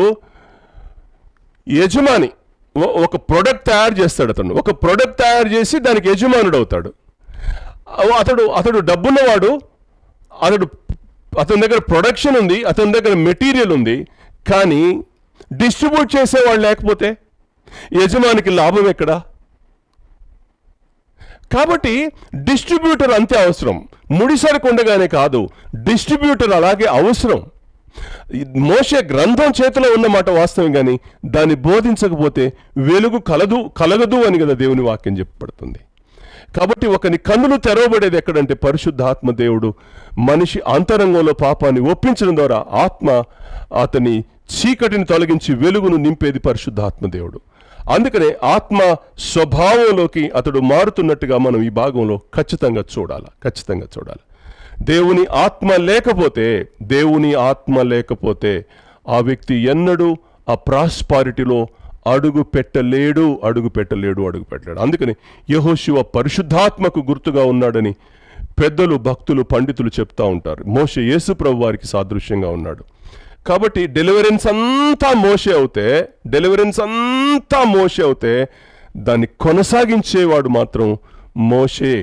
యజమాని ఒ- ఒక ప్రొడక్ట్ తయారు చేస్తాడు అతను ఒక ప్రొడక్ట్ తయారు చేసి దానికి యజమానుడు అవుతాడు అవ- అతడు అతడు డబ్బున్నవాడు అతడు అతని దగ్గర ప్రొడక్షన్ ఉంది అతని దగ్గర మెటీరియల్ ఉంది కానీ డిస్ట్రిబ్యూట్ చేసేవాళ్ళు లేకపోతే యజమానికి లాభం ఎక్కడా కాబట్టి డిస్ట్రిబ్యూటర్ అంతే అవసరం ముడిసరుకు ఉండగానే కాదు డిస్ట్రిబ్యూటర్ అలాగే అవసరం ఈ మోషే గ్రంథం చేతిలో ఉన్నమాట వాస్తవం కానీ దాన్ని బోధించకపోతే వెలుగు కలదు కలగదు అని కదా దేవుని వాక్యం చెప్పబడుతుంది కాబట్టి ఒకని కన్నులు తెరవబడేది ఎక్కడంటే పరిశుద్ధ ఆత్మ దేవుడు మనిషి అంతరంగంలో పాపాన్ని ఒప్పించడం ద్వారా ఆత్మ అతని చీకటిని తొలగించి వెలుగును నింపేది పరిశుద్ధ ఆత్మ దేవుడు అందుకనే ఆత్మ స్వభావంలోకి అతడు మారుతున్నట్టుగా మనం ఈ భాగంలో ఖచ్చితంగా చూడాలి ఖచ్చితంగా చూడాలి దేవుని ఆత్మ లేకపోతే దేవుని ఆత్మ లేకపోతే ఆ వ్యక్తి ఎన్నడూ ఆ ప్రాస్పారిటీలో అడుగు పెట్టలేడు అడుగు పెట్టలేడు అడుగు పెట్టలేడు అందుకని యహోశివ పరిశుద్ధాత్మకు గుర్తుగా ఉన్నాడని పెద్దలు భక్తులు పండితులు చెప్తా ఉంటారు మోషే యేసు ప్రభు వారికి సాదృశ్యంగా ఉన్నాడు కాబట్టి డెలివరెన్స్ అంతా మోసే అవుతే డెలివరెన్స్ అంతా మోసే అవుతే దాన్ని కొనసాగించేవాడు మాత్రం మోషే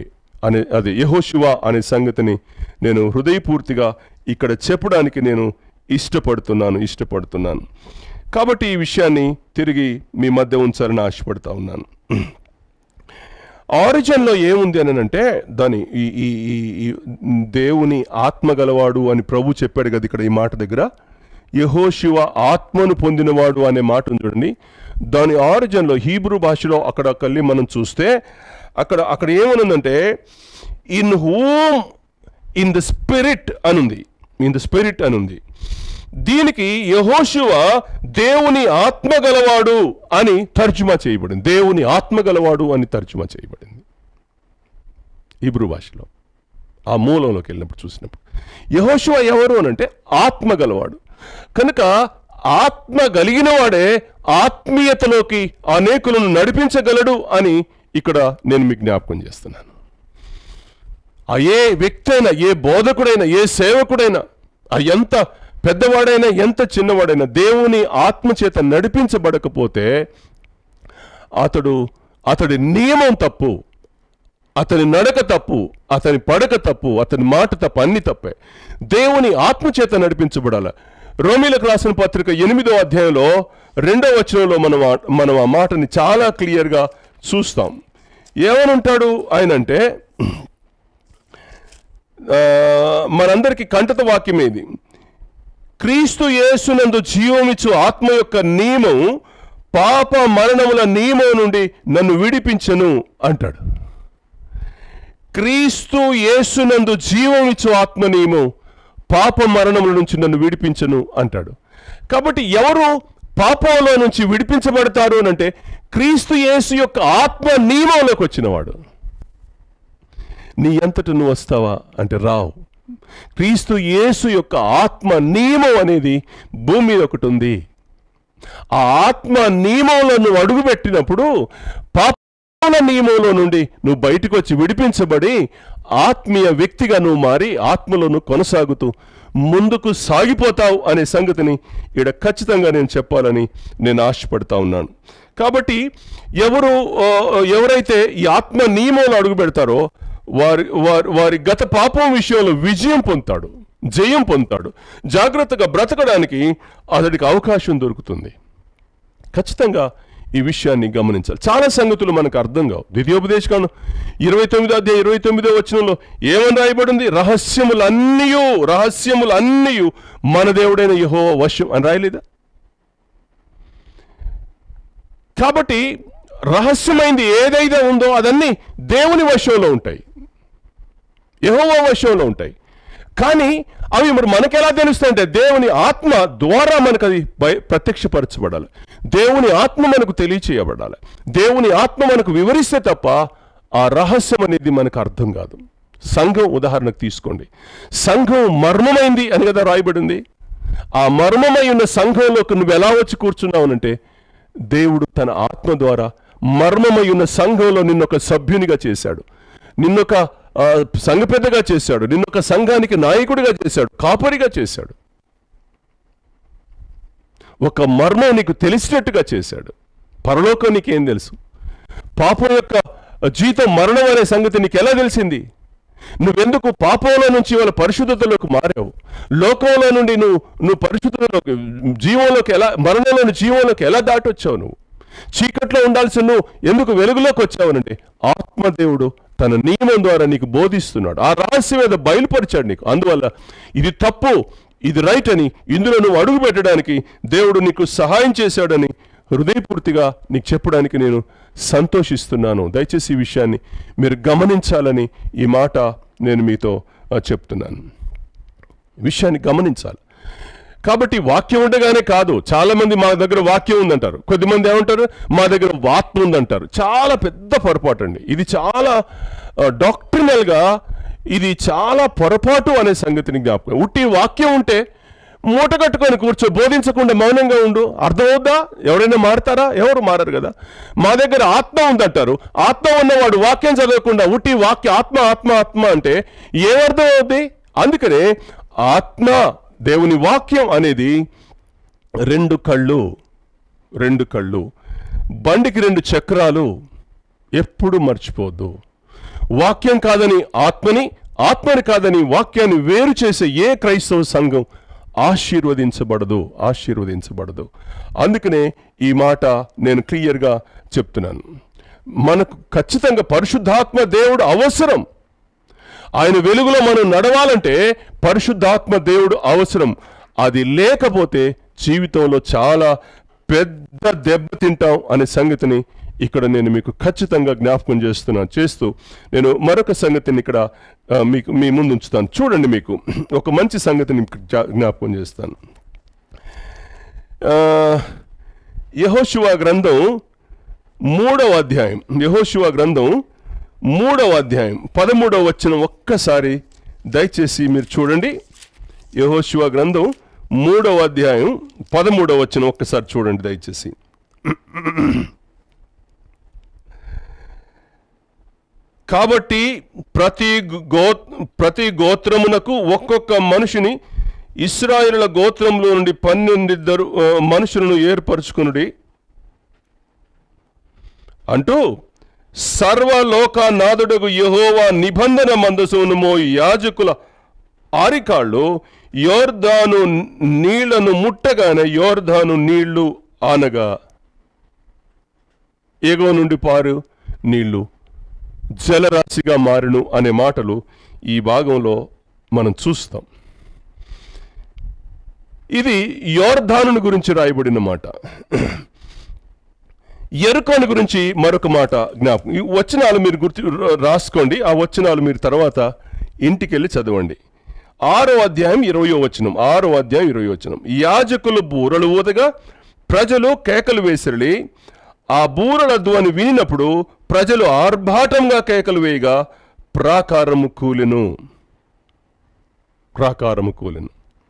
అనే అది యహోశివ అనే సంగతిని నేను హృదయపూర్తిగా ఇక్కడ చెప్పడానికి నేను ఇష్టపడుతున్నాను ఇష్టపడుతున్నాను కాబట్టి ఈ విషయాన్ని తిరిగి మీ మధ్య ఉంచాలని ఆశపడుతూ ఉన్నాను ఆరిజిన్లో ఏముంది అని అంటే దాని ఈ ఈ ఈ ఈ దేవుని ఆత్మ గలవాడు అని ప్రభు చెప్పాడు కదా ఇక్కడ ఈ మాట దగ్గర యహోశివ ఆత్మను పొందినవాడు అనే మాట ఉంది చూడండి దాని ఆరిజిన్లో హీబ్రూ భాషలో అక్కడ కళ్ళి మనం చూస్తే అక్కడ అక్కడ ఏమనుందంటే in home in the spirit అనుంది ఇన్ ద స్పిరిట్ అనుంది దీనికి యహోశివ దేవుని ఆత్మ గలవాడు అని తర్జుమా చేయబడింది దేవుని ఆత్మ గలవాడు అని తర్జుమా చేయబడింది హీబ్రూ భాషలో ఆ మూలంలోకి వెళ్ళినప్పుడు చూసినప్పుడు యహోశివ ఎవరు అని అంటే ఆత్మ గలవాడు కనుక ఆత్మ కలిగిన వాడే ఆత్మీయతలోకి అనేకులను నడిపించగలడు అని ఇక్కడ నేను మీకు జ్ఞాపకం చేస్తున్నాను ఆ ఏ వ్యక్తి అయినా ఏ బోధకుడైనా ఏ సేవకుడైనా ఆ ఎంత పెద్దవాడైనా ఎంత చిన్నవాడైనా దేవుని ఆత్మ చేత నడిపించబడకపోతే అతడు అతడి నియమం తప్పు అతని నడక తప్పు అతని పడక తప్పు అతని మాట తప్పు అన్ని తప్పే దేవుని ఆత్మ చేత నడిపించబడాల రోమిలకు రాసిన పత్రిక ఎనిమిదో అధ్యాయంలో రెండో వచనంలో మనం ఆ- మనం ఆ మాటని చాలా క్లియర్గా చూస్తాం ఏమనుంటాడు ఆయన అంటే ఆ, మనందరికీ కంటత వాక్యం ఏది క్రీస్తు యేసునందు జీవమిచ్చు ఆత్మ యొక్క నియమం పాప మరణముల నియమం నుండి నన్ను విడిపించను అంటాడు క్రీస్తు యేసునందు జీవమిచ్చు ఆత్మ నియమం పాప మరణముల నుంచి నన్ను విడిపించను అంటాడు కాబట్టి ఎవరు పాపంలో నుంచి విడిపించబడతారు అని అంటే క్రీస్తు యేసు యొక్క ఆత్మ నియమంలోకి వచ్చినవాడు నీ అంతట నువ్వు వస్తావా అంటే రావు క్రీస్తు యేసు యొక్క ఆత్మ నియమం అనేది భూమి మీద ఒకటి ఉంది ఆ ఆత్మ నియమంలో నువ్వు అడుగుపెట్టినప్పుడు పాపాల నియమంలో నుండి నువ్వు బయటకు వచ్చి విడిపించబడి ఆత్మీయ వ్యక్తిగా నువ్వు మారి ఆత్మలో నువ్వు కొనసాగుతూ ముందుకు సాగిపోతావు అనే సంగతిని ఇక్కడ ఖచ్చితంగా నేను చెప్పాలని నేను ఆశపడతా ఉన్నాను కాబట్టి ఎవరు ఆ, ఎవరైతే ఈ ఆత్మ నియమంలో అడుగు పెడతారో వారి వారి వారి గత పాపం విషయంలో విజయం పొందుతాడు జయం పొందుతాడు జాగ్రత్తగా బ్రతకడానికి అతడికి అవకాశం దొరుకుతుంది ఖచ్చితంగా ఈ విషయాన్ని గమనించాలి చాలా సంగతులు మనకు అర్థం కావు ద్వితీయోపదేశకాండం ఇరవై తొమ్మిదో అధ్యాయం ఇరవై తొమ్మిదో వచనంలో ఏమని రాయబడింది రహస్యములన్నీయు రహస్యములన్నీయు మన దేవుడైన యహో వశం అని రాయలేదా కాబట్టి రహస్యమైంది ఏదైతే ఉందో అదన్నీ దేవుని వశంలో ఉంటాయి యెహోవా వశంలో ఉంటాయి కానీ అవి మరి మనకెలా తెలుస్తాయంటే దేవుని ఆత్మ ద్వారా మనకు అది బయ ప్రత్యక్షపరచబడాలి దేవుని ఆత్మ మనకు తెలియచేయబడాలి దేవుని ఆత్మ మనకు వివరిస్తే తప్ప ఆ రహస్యం అనేది మనకు అర్థం కాదు సంఘం ఉదాహరణకు తీసుకోండి సంఘం మర్మమైంది అని కదా రాయబడింది ఆ మర్మమై ఉన్న సంఘంలోకి నువ్వు ఎలా వచ్చి కూర్చున్నావునంటే దేవుడు తన ఆత్మ ద్వారా మర్మమై ఉన్న సంఘంలో నిన్నొక సభ్యునిగా చేశాడు నిన్నొక ఆ, సంఘ పెద్దగా చేశాడు నిన్నొక సంఘానికి నాయకుడిగా చేశాడు కాపరిగా చేశాడు ఒక మర్మం నీకు తెలిసినట్టుగా చేశాడు పరలోకం నీకేం తెలుసు పాపం యొక్క జీతం మరణం అనే సంగతి నీకు ఎలా తెలిసింది నువ్వెందుకు పాపంలో నుంచి వాళ్ళ పరిశుద్ధతలోకి మారావు లోకంలో నుండి నువ్వు నువ్వు పరిశుద్ధతలోకి జీవంలోకి ఎలా మరణంలోని జీవంలోకి ఎలా దాటొచ్చావు నువ్వు చీకట్లో ఉండాల్సిన నువ్వు ఎందుకు వెలుగులోకి వచ్చావనంటే ఆత్మదేవుడు తన నియమం ద్వారా నీకు బోధిస్తున్నాడు ఆ రహస్యం మీద బయలుపరిచాడు నీకు అందువల్ల ఇది తప్పు ఇది రైట్ అని ఇందులో నువ్వు అడుగు పెట్టడానికి దేవుడు నీకు సహాయం చేశాడని హృదయపూర్తిగా నీకు చెప్పడానికి నేను సంతోషిస్తున్నాను దయచేసి ఈ విషయాన్ని మీరు గమనించాలని ఈ మాట నేను మీతో ఆ, చెప్తున్నాను ఈ విషయాన్ని గమనించాలి కాబట్టి వాక్యం ఉండగానే కాదు చాలా మంది మా దగ్గర వాక్యం ఉందంటారు కొద్దిమంది ఏమంటారు మా దగ్గర ఆత్మ ఉందంటారు చాలా పెద్ద పొరపాటు అండి ఇది చాలా డాక్టరినల్గా ఇది చాలా పొరపాటు అనే సంగతిని జ్ఞాపకం ఉట్టి వాక్యం ఉంటే మూట కట్టుకొని కూర్చో బోధించకుండా మౌనంగా ఉండు అర్థమవుద్దా ఎవరైనా మారతారా ఎవరు మారరు కదా మా దగ్గర ఆత్మ ఉందంటారు ఆత్మ ఉన్నవాడు వాక్యం చదవకుండా ఉట్టి వాక్య ఆత్మ ఆత్మ ఆత్మ అంటే ఏమర్థం అవుద్ది అందుకనే ఆత్మ దేవుని వాక్యం అనేది రెండు కళ్ళు రెండు కళ్ళు బండికి రెండు చక్రాలు ఎప్పుడు మర్చిపోవద్దు వాక్యం కాదని ఆత్మని ఆత్మని కాదని వాక్యాన్ని వేరు చేసే ఏ క్రైస్తవ సంఘం ఆశీర్వదించబడదు ఆశీర్వదించబడదు అందుకనే ఈ మాట నేను క్లియర్గా చెప్తున్నాను మనకు ఖచ్చితంగా పరిశుద్ధాత్మ దేవుడు అవసరం ఆయన వెలుగులో మనం నడవాలంటే పరిశుద్ధాత్మ దేవుడు అవసరం అది లేకపోతే జీవితంలో చాలా పెద్ద దెబ్బ తింటాం అనే సంగతిని ఇక్కడ నేను మీకు ఖచ్చితంగా జ్ఞాపకం చేస్తున్నాను చేస్తూ నేను మరొక సంగతిని ఇక్కడ ఆ, మీకు మీ ముందు ఉంచుతాను చూడండి మీకు ఒక మంచి సంగతిని మీకు జా- జ్ఞాపకం చేస్తాను యహోశివ గ్రంథం మూడవ అధ్యాయం యహోశివ గ్రంథం మూడవ అధ్యాయం పదమూడవ వచ్చిన ఒక్కసారి దయచేసి మీరు చూడండి యహోశివ గ్రంథం మూడవ అధ్యాయం పదమూడవ వచ్చిన ఒక్కసారి చూడండి దయచేసి కాబట్టి ప్రతి గో ప్రతి గోత్రమునకు ఒక్కొక్క మనిషిని ఇస్రాయేలుల గోత్రంలో నుండి పన్నెండిద్దరు ఆ, మనుషులను ఏర్పరచుకునుడి అంటూ సర్వలోకనాథుడగు యెహోవా నిబంధన మందసమును మోయి యాజకుల ఆరికాళ్ళు యోర్ధాను నీళ్లను ముట్టగానే యోర్ధాను నీళ్లు ఆనగా ఎగువ నుండి పారు నీళ్లు జలరాశిగా మారును అనే మాటలు ఈ భాగంలో మనం చూస్తాం ఇది యోర్ధాను గురించి రాయబడిన మాట ఎరుకోని గురించి మరొక మాట జ్ఞాపకం ఈ వచనాలు మీరు గుర్తు రా- రాసుకోండి ఆ వచనాలు మీరు తర్వాత ఇంటికి వెళ్ళి చదవండి ఆరో అధ్యాయం ఇరవయో వచనం ఆరో అధ్యాయం ఇరవై వచనం యాజకులు బూరలు ఊదగా ప్రజలు కేకలు వేసిరలి ఆ బూరల ధ్వని వినినప్పుడు ప్రజలు ఆర్భాటంగా కేకలు వేయగా ప్రాకారము కూలెను ప్రాకారము కూలెను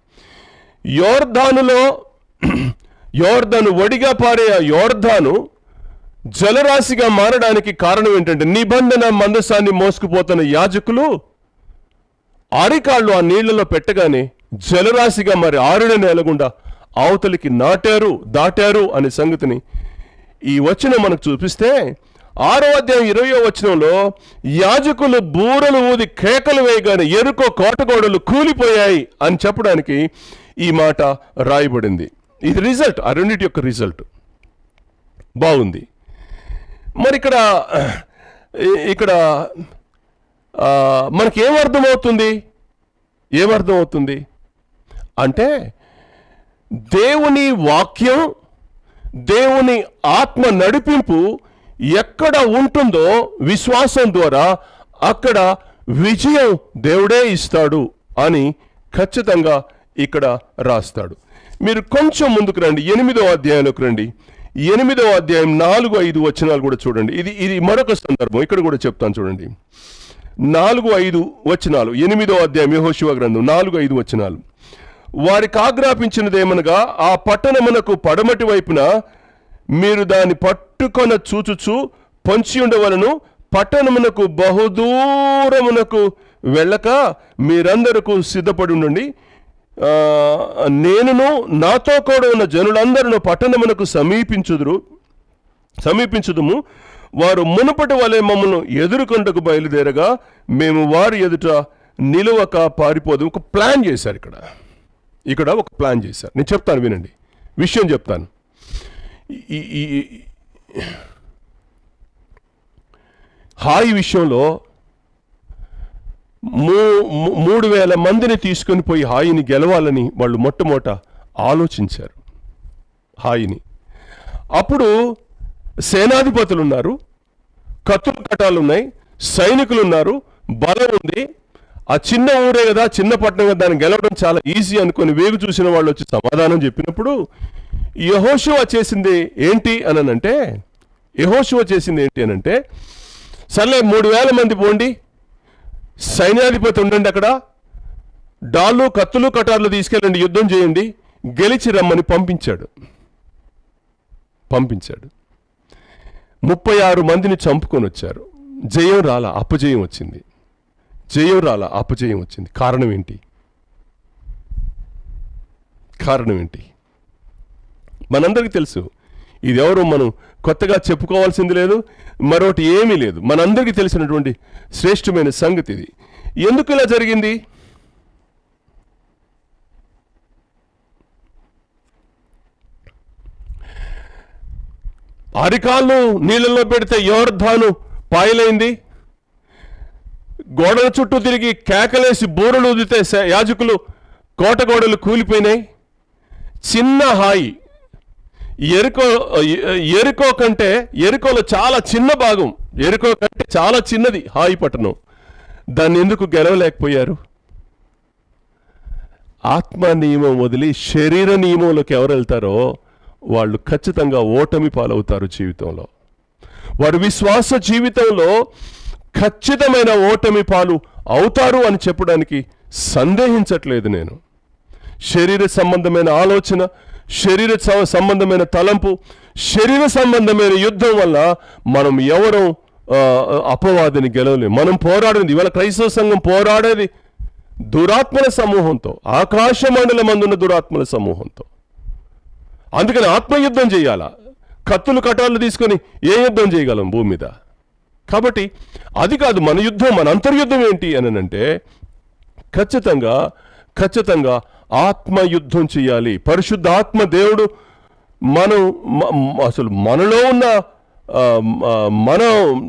యోర్ధానులో యోర్ధాను ఒడిగా పారే ఆ యోర్ధాను జలరాశిగా మారడానికి కారణం ఏంటంటే నిబంధన మందసాన్ని మోసుకుపోతున్న యాజకులు ఆరికాళ్ళు ఆ నీళ్లలో పెట్టగానే జలరాశిగా మరి ఆరుడ నేలగుండా అవతలికి నాటారు దాటారు అనే సంగతిని ఈ వచనం మనకు చూపిస్తే ఆరో అధ్యాయం ఇరవయో వచనంలో యాజకులు బూరలు ఊది కేకలు వేయగానే ఎరుకో కోటగోడలు కూలిపోయాయి అని చెప్పడానికి ఈ మాట రాయబడింది ఇది రిజల్ట్ ఆ రెండింటి యొక్క రిజల్ట్ బాగుంది మరి ఇక్కడ ఇ- ఇక్కడ ఆ, మనకి ఏం అర్థమవుతుంది ఏమర్థమవుతుంది అంటే దేవుని వాక్యం దేవుని ఆత్మ నడిపింపు ఎక్కడ ఉంటుందో విశ్వాసం ద్వారా అక్కడ విజయం దేవుడే ఇస్తాడు అని ఖచ్చితంగా ఇక్కడ రాస్తాడు మీరు కొంచెం ముందుకు రండి ఎనిమిదో అధ్యాయంలోకి రండి ఎనిమిదో అధ్యాయం నాలుగు ఐదు వచనాలు కూడా చూడండి ఇది ఇది మరొక సందర్భం ఇక్కడ కూడా చెప్తాను చూడండి నాలుగు ఐదు వచనాలు ఎనిమిదో అధ్యాయం యెహోషువ గ్రంథం నాలుగు ఐదు వచనాలు వారికి ఆజ్ఞాపించినదేమనగా ఆ పట్టణమునకు పడమటి వైపున మీరు దాన్ని పట్టుకొన చూచుచు పొంచి ఉండవలను పట్టణమునకు బహుదూరమునకు వెళ్ళక మీరందరకు సిద్ధపడి ఉండండి ఆ, నేనును నాతో కూడా ఉన్న జనులందరూ పట్టణమునకు సమీపించుదురు సమీపించుదుము వారు మునుపటి వలె మమ్మల్ని ఎదుర్కొంటకు బయలుదేరగా మేము వారి ఎదుట నిలువక పారిపోదు ఒక ప్లాన్ చేశారు ఇక్కడ ఇక్కడ ఒక ప్లాన్ చేశారు నేను చెప్తాను వినండి విషయం చెప్తాను ఈ- ఈ- ఈ- హాయి విషయంలో మూ మూ- మూడు వేల మందిని తీసుకొని పోయి హాయిని గెలవాలని వాళ్ళు మొట్టమొదట ఆలోచించారు హాయిని అప్పుడు సేనాధిపతులు ఉన్నారు కత్తుల కటాలు ఉన్నాయి సైనికులు ఉన్నారు బలం ఉంది ఆ చిన్న ఊరే కదా చిన్న పట్టణం కదా దాన్ని గెలవడం చాలా ఈజీ అనుకొని వేగు చూసిన వాళ్ళు వచ్చి సమాధానం చెప్పినప్పుడు యహోశివ చేసింది ఏంటి అని అంటే యహోశివ చేసింది ఏంటి అని అంటే సర్లే మూడు వేల మంది పోండి సైన్యాధిపతి ఉండండి అక్కడ డాళ్ళు కత్తులు కటార్లు తీసుకెళ్ళండి యుద్ధం చేయండి గెలిచి రమ్మని పంపించాడు పంపించాడు ముప్పై ఆరు మందిని చంపుకొని వచ్చారు జయం రాల అపజయం వచ్చింది జయం రాల అపజయం వచ్చింది కారణం ఏంటి కారణం ఏంటి మనందరికీ తెలుసు ఇది ఎవరు మనం కొత్తగా చెప్పుకోవాల్సింది లేదు మరొకటి ఏమీ లేదు మనందరికీ తెలిసినటువంటి శ్రేష్టమైన సంగతి ఇది ఎందుకు ఇలా జరిగింది అరికాళ్ళు నీళ్ళల్లో పెడితే యోర్ధాను పాయలైంది గోడల చుట్టూ తిరిగి కేకలేసి బూరలు ఊదితే స- యాజకులు కోట గోడలు కూలిపోయినాయి చిన్న హాయి ఎరుకో ఎ- ఎరుకో కంటే ఎరుకోలో చాలా చిన్న భాగం ఎరుకో కంటే చాలా చిన్నది హాయి పట్టణం దాన్ని ఎందుకు గెలవలేకపోయారు ఆత్మ నియమం వదిలి శరీర నియమంలోకి ఎవరు వెళ్తారో వాళ్ళు ఖచ్చితంగా ఓటమి పాలవుతారు జీవితంలో వారి విశ్వాస జీవితంలో ఖచ్చితమైన ఓటమి పాలు అవుతారు అని చెప్పడానికి సందేహించట్లేదు నేను శరీర సంబంధమైన ఆలోచన శరీర స- సంబంధమైన తలంపు శరీర సంబంధమైన యుద్ధం వల్ల మనం ఎవరం ఆ, అపవాదిని గెలవలేం మనం పోరాడింది ఇవాళ క్రైస్తవ సంఘం పోరాడేది దురాత్మల సమూహంతో ఆకాశ మండలం అందున్న దురాత్మల సమూహంతో అందుకని ఆత్మయుద్ధం చేయాలా కత్తులు కటాలు తీసుకొని ఏ యుద్ధం చేయగలం భూమి మీద కాబట్టి అది కాదు మన యుద్ధం మన అంతర్యుద్ధం ఏంటి అని అంటే ఖచ్చితంగా ఖచ్చితంగా ఆత్మయుద్ధం చేయాలి పరిశుద్ధ ఆత్మ దేవుడు మనం మ- మ- అసలు మనలో ఉన్న ఆ, మ- మనం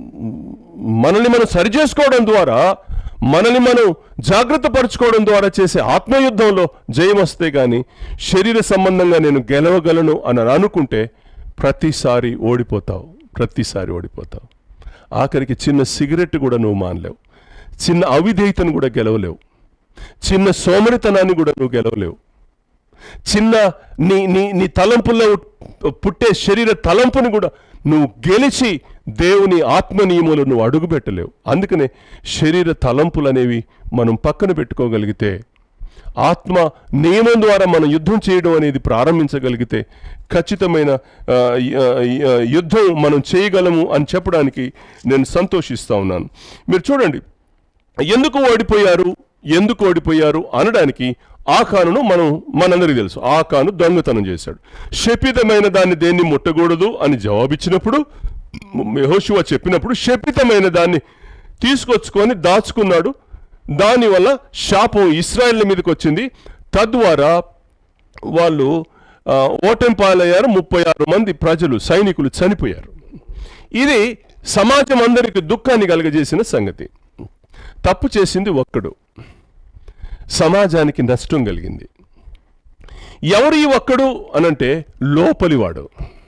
మనల్ని మనం సరిచేసుకోవడం ద్వారా మనల్ని మనం జాగ్రత్త పరచుకోవడం ద్వారా చేసే ఆత్మయుద్ధంలో జయం వస్తే కానీ శరీర సంబంధంగా నేను గెలవగలను అని అనుకుంటే ప్రతిసారి ఓడిపోతావు ప్రతిసారి ఓడిపోతావు ఆఖరికి చిన్న సిగరెట్ కూడా నువ్వు మానలేవు చిన్న అవిధేయతను కూడా గెలవలేవు చిన్న సోమరితనాన్ని కూడా నువ్వు గెలవలేవు చిన్న నీ నీ నీ తలంపుల్లో పుట్టే శరీర తలంపుని కూడా నువ్వు గెలిచి దేవుని ఆత్మ నియములు నువ్వు అడుగుపెట్టలేవు అందుకనే శరీర తలంపులు అనేవి మనం పక్కన పెట్టుకోగలిగితే ఆత్మ నియమం ద్వారా మనం యుద్ధం చేయడం అనేది ప్రారంభించగలిగితే ఖచ్చితమైన ఆ, ఆ, ఆ, యుద్ధం మనం చేయగలము అని చెప్పడానికి నేను సంతోషిస్తా ఉన్నాను మీరు చూడండి ఎందుకు ఓడిపోయారు ఎందుకు ఓడిపోయారు అనడానికి ఆకానును మనం మనందరికీ తెలుసు ఆకాను దొంగతనం చేశాడు శపితమైన దాన్ని దేన్ని ముట్టకూడదు అని జవాబిచ్చినప్పుడు యెహోషువ చెప్పినప్పుడు శపితమైన దాన్ని తీసుకొచ్చుకొని దాచుకున్నాడు దానివల్ల శాపం ఇస్రాయేల్ మీదకి వచ్చింది తద్వారా వాళ్ళు ఆ, ఓటమి పాలయ్యారు ముప్పై ఆరు మంది ప్రజలు సైనికులు చనిపోయారు ఇది సమాజం అందరికి దుఃఖాన్ని కలగజేసిన సంగతి తప్పు చేసింది ఒక్కడు సమాజానికి నష్టం కలిగింది ఎవరు ఈ ఒక్కడు అనంటే లోపలివాడు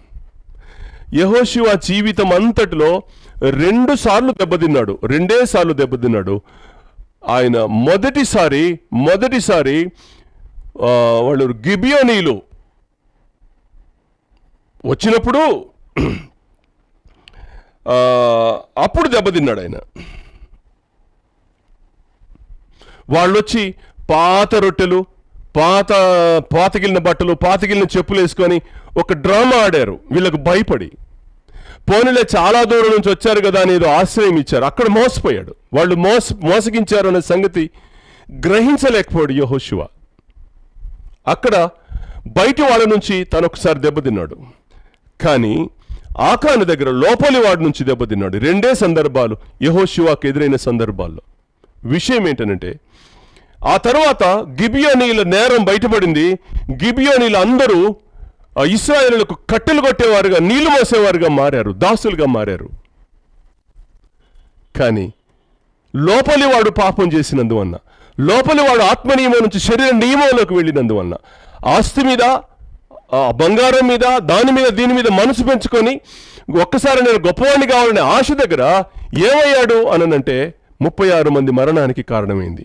యహోశివ జీవితం అంతటిలో రెండు సార్లు దెబ్బతిన్నాడు రెండే సార్లు దెబ్బతిన్నాడు ఆయన మొదటిసారి మొదటిసారి ఆ, వాళ్ళు గిబియోనీలు వచ్చినప్పుడు ఆ, అప్పుడు దెబ్బతిన్నాడు ఆయన వాళ్ళు వచ్చి పాత రొట్టెలు పాత పాతగిలిన బట్టలు పాతగిలిన చెప్పులు వేసుకొని ఒక డ్రామా ఆడారు వీళ్ళకు భయపడి పోనీలే చాలా దూరం నుంచి వచ్చారు కదా అని ఏదో ఆశ్రయం ఇచ్చారు అక్కడ మోసపోయాడు వాళ్ళు మోస మోసగించారు అనే సంగతి గ్రహించలేకపోయాడు యహోశివ అక్కడ బయటి వాళ్ళ నుంచి తను ఒకసారి దెబ్బతిన్నాడు కానీ ఆకాను దగ్గర లోపలి వాడి నుంచి దెబ్బతిన్నాడు రెండే సందర్భాలు యహోశివాకు ఎదురైన సందర్భాల్లో విషయం ఏంటనంటే ఆ తర్వాత గిబియోనీల నేరం బయటపడింది గిబియోనీలు అందరూ ఆ ఇస్రాయేలులకు కట్టెలు కొట్టేవారుగా నీళ్లు మోసేవారుగా మారారు దాసులుగా మారారు కానీ లోపలి వాడు పాపం చేసినందువల్ల లోపలి వాడు ఆత్మ నియమం నుంచి శరీర నియమంలోకి వెళ్ళినందువల్ల ఆస్తి మీద ఆ బంగారం మీద దాని మీద దీని మీద మనసు పెంచుకొని ఒక్కసారి నేను గొప్పవాడిని కావాలనే ఆశ దగ్గర ఏమయ్యాడు అననంటే ముప్పై ఆరు మంది మరణానికి కారణమైంది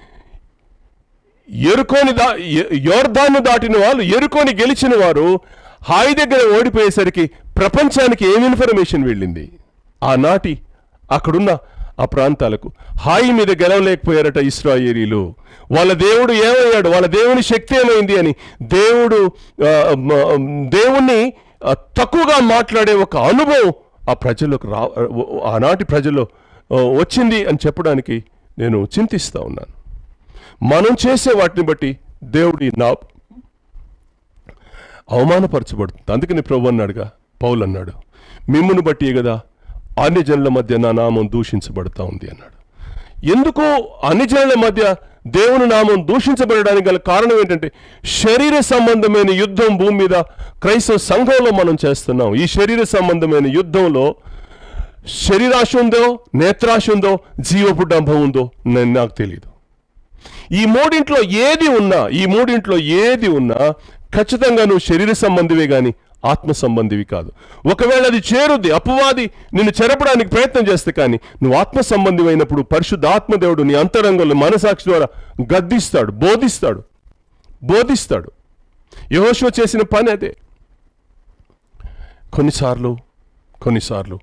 ఎరుకోని దా ఎ- యోర్దాను దాటిన వాళ్ళు ఎరుకోని గెలిచిన వారు హాయి దగ్గర ఓడిపోయేసరికి ప్రపంచానికి ఏం ఇన్ఫర్మేషన్ వెళ్ళింది ఆనాటి అక్కడున్న ఆ ప్రాంతాలకు హాయి మీద గెలవలేకపోయారట ఇస్రాయేలీలు వాళ్ళ దేవుడు ఏమయ్యాడు వాళ్ళ దేవుని శక్తి ఏమైంది అని దేవుడు ఆ, మ- దేవుణ్ణి ఆ, తక్కువగా మాట్లాడే ఒక అనుభవం ఆ ప్రజలకు రా ఆనాటి ప్రజల్లో ఆ, వచ్చింది అని చెప్పడానికి నేను చింతిస్తా ఉన్నాను మనం చేసే వాటిని బట్టి దేవుడి నా అవమానపరచబడుతుంది అందుకని ప్రభు అన్నాడుగా పౌలు అన్నాడు మిమ్మును బట్టి కదా అన్ని జనుల మధ్య నా నామం దూషించబడతా ఉంది అన్నాడు ఎందుకో అన్ని జనుల మధ్య దేవుని నామం దూషించబడడానికి గల కారణం ఏంటంటే శరీర సంబంధమైన యుద్ధం భూమి మీద క్రైస్తవ సంఘంలో మనం చేస్తున్నాం ఈ శరీర సంబంధమైన యుద్ధంలో శరీరాశ ఉందో నేత్రాశ ఉందో జీవపు డంభం ఉందో నేను నాకు తెలియదు ఈ మూడింట్లో ఏది ఉన్నా ఈ మూడింట్లో ఏది ఉన్నా ఖచ్చితంగా నువ్వు శరీర సంబంధివే గాని ఆత్మ సంబంధివి కాదు ఒకవేళ అది చేరుద్ది అపవాది నిన్ను చెరపడానికి ప్రయత్నం చేస్తే కానీ నువ్వు ఆత్మ సంబంధివైనప్పుడు పరిశుద్ధ ఆత్మదేవుడు నీ అంతరంగంలో మనసాక్షి ద్వారా గద్దిస్తాడు బోధిస్తాడు బోధిస్తాడు యహోశివ చేసిన పని అదే కొన్నిసార్లు కొన్నిసార్లు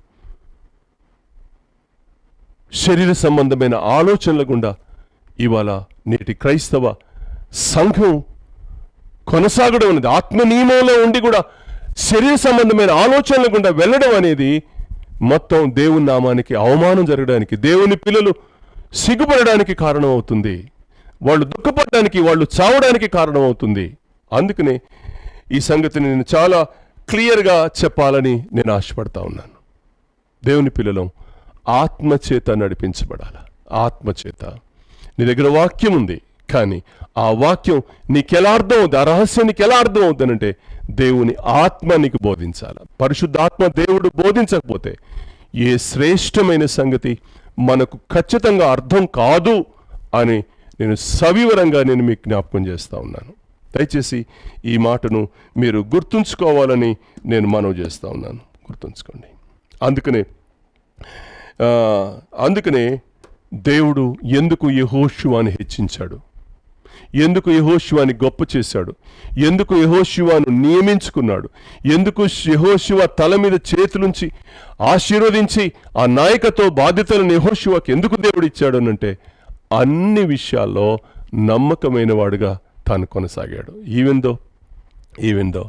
శరీర సంబంధమైన ఆలోచనల గుండా ఇవాళ నేటి క్రైస్తవ సంఘం కొనసాగడం అనేది ఆత్మ నియమంలో ఉండి కూడా శరీర సంబంధమైన ఆలోచనల గుండా వెళ్ళడం అనేది మొత్తం దేవుని నామానికి అవమానం జరగడానికి దేవుని పిల్లలు సిగ్గుపడడానికి కారణం అవుతుంది వాళ్ళు దుఃఖపడడానికి వాళ్ళు చావడానికి కారణం అవుతుంది అందుకనే ఈ సంగతిని నేను చాలా క్లియర్గా చెప్పాలని నేను ఆశపడతా ఉన్నాను దేవుని పిల్లలం ఆత్మచేత నడిపించబడాల ఆత్మచేత నీ దగ్గర వాక్యం ఉంది కానీ ఆ వాక్యం నీకెలా అర్థం అవుతుంది ఆ రహస్యం నీకు ఎలా అర్థం అవుతుందంటే దేవుని ఆత్మ నీకు బోధించాల పరిశుద్ధాత్మ దేవుడు బోధించకపోతే ఏ శ్రేష్టమైన సంగతి మనకు ఖచ్చితంగా అర్థం కాదు అని నేను సవివరంగా నేను మీకు జ్ఞాపకం చేస్తా ఉన్నాను దయచేసి ఈ మాటను మీరు గుర్తుంచుకోవాలని నేను మనవి చేస్తా ఉన్నాను గుర్తుంచుకోండి అందుకనే ఆ, అందుకనే దేవుడు ఎందుకు యెహోషువాని హెచ్చించాడు ఎందుకు యెహోషువాని గొప్ప చేశాడు ఎందుకు యెహోషువాను నియమించుకున్నాడు ఎందుకు యెహోషువ తల మీద చేతులుంచి ఆశీర్వదించి ఆ నాయకత్వ బాధ్యతలను యెహోషువాకి ఎందుకు దేవుడు ఇచ్చాడు అనంటే అన్ని విషయాల్లో నమ్మకమైన వాడుగా తాను కొనసాగాడు ఈవెందో ఈవెందో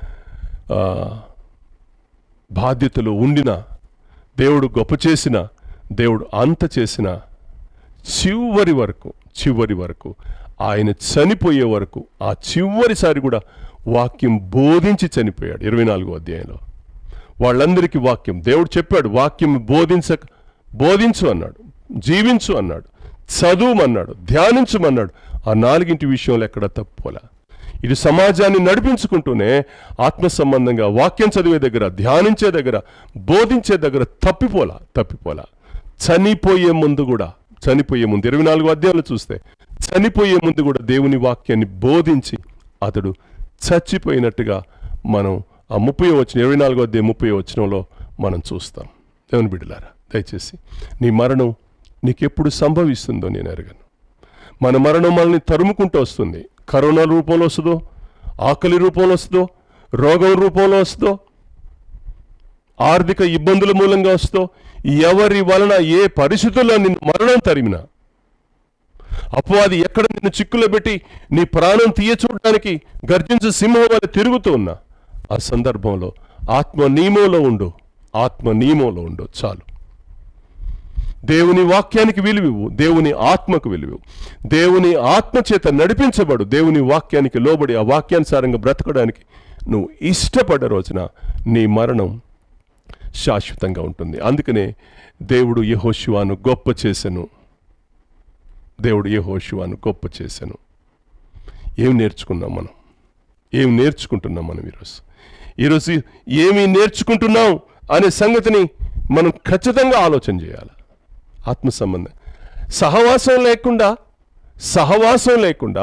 బాధ్యతలు ఉండిన దేవుడు గొప్ప చేసిన దేవుడు అంత చేసిన చివరి వరకు చివరి వరకు ఆయన చనిపోయే వరకు ఆ చివరిసారి కూడా వాక్యం బోధించి చనిపోయాడు ఇరవై నాలుగో అధ్యాయంలో వాళ్ళందరికీ వాక్యం దేవుడు చెప్పాడు వాక్యం బోధించక బోధించు అన్నాడు జీవించు అన్నాడు చదువుమన్నాడు ధ్యానించమన్నాడు ఆ నాలుగింటి విషయంలో ఎక్కడ తప్పుకోలే ఇది సమాజాన్ని నడిపించుకుంటూనే ఆత్మ సంబంధంగా వాక్యం చదివే దగ్గర ధ్యానించే దగ్గర బోధించే దగ్గర తప్పిపోలా తప్పిపోలా చనిపోయే ముందు కూడా చనిపోయే ముందు ఇరవై నాలుగు అధ్యాయాలు చూస్తే చనిపోయే ముందు కూడా దేవుని వాక్యాన్ని బోధించి అతడు చచ్చిపోయినట్టుగా మనం ఆ ముప్పై వచ్చిన ఇరవై నాలుగో అధ్యాయం ముప్పై వచనంలో మనం చూస్తాం దేవుని బిడ్డలారా దయచేసి నీ మరణం నీకెప్పుడు సంభవిస్తుందో నేను ఎరగను మన మరణం మనల్ని తరుముకుంటూ వస్తుంది కరోనా రూపంలో వస్తుందో ఆకలి రూపంలో వస్తుందో రోగం రూపంలో వస్తుందో ఆర్థిక ఇబ్బందుల మూలంగా వస్తుందో ఎవరి వలన ఏ పరిస్థితుల్లో నిన్ను మరణం తరిమినా అపవాది ఎక్కడ నిన్ను చిక్కులో పెట్టి నీ ప్రాణం తీయ చూడడానికి గర్జించు సింహం వల్ల తిరుగుతూ ఉన్నా ఆ సందర్భంలో ఆత్మ నియమంలో ఉండు ఆత్మ నియమంలో ఉండు చాలు దేవుని వాక్యానికి విలువివు దేవుని ఆత్మకు విలువివు దేవుని ఆత్మ చేత నడిపించబడు దేవుని వాక్యానికి లోబడి ఆ వాక్యానుసారంగా బ్రతకడానికి నువ్వు ఇష్టపడ్డ రోజున నీ మరణం శాశ్వతంగా ఉంటుంది అందుకనే దేవుడు యెహోషువాను గొప్ప చేసెను దేవుడు యెహోషువాను గొప్ప చేసెను ఏం నేర్చుకున్నాం మనం ఏం నేర్చుకుంటున్నాం మనం ఈరోజు ఈరోజు ఏమి నేర్చుకుంటున్నాం అనే సంగతిని మనం ఖచ్చితంగా ఆలోచన చేయాలి ఆత్మ సంబంధం సహవాసం లేకుండా సహవాసం లేకుండా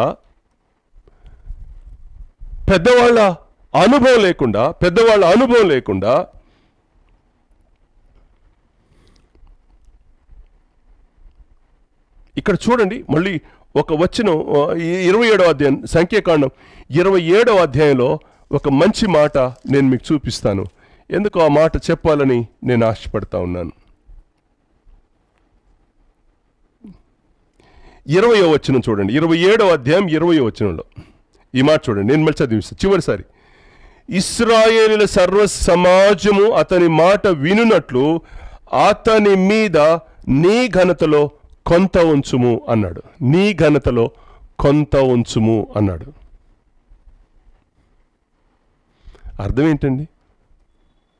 పెద్దవాళ్ళ అనుభవం లేకుండా పెద్దవాళ్ళ అనుభవం లేకుండా ఇక్కడ చూడండి మళ్ళీ ఒక వచనం ఆ, ఈ ఇరవై ఏడవ అధ్యాయం సంఖ్యాకాండం ఇరవై ఏడవ అధ్యాయంలో ఒక మంచి మాట నేను మీకు చూపిస్తాను ఎందుకు ఆ మాట చెప్పాలని నేను ఆశపడతా ఉన్నాను ఇరవయో వచనం చూడండి ఇరవై ఏడవ అధ్యాయం ఇరవయో వచనంలో ఈ మాట చూడండి నేను మళ్ళీ చదివిస్తాను చివరిసారి ఇస్రాయేలుల సర్వ సమాజము అతని మాట వినునట్లు అతని మీద నీ ఘనతలో కొంత ఉంచుము అన్నాడు నీ ఘనతలో కొంత ఉంచుము అన్నాడు అర్థం ఏంటండి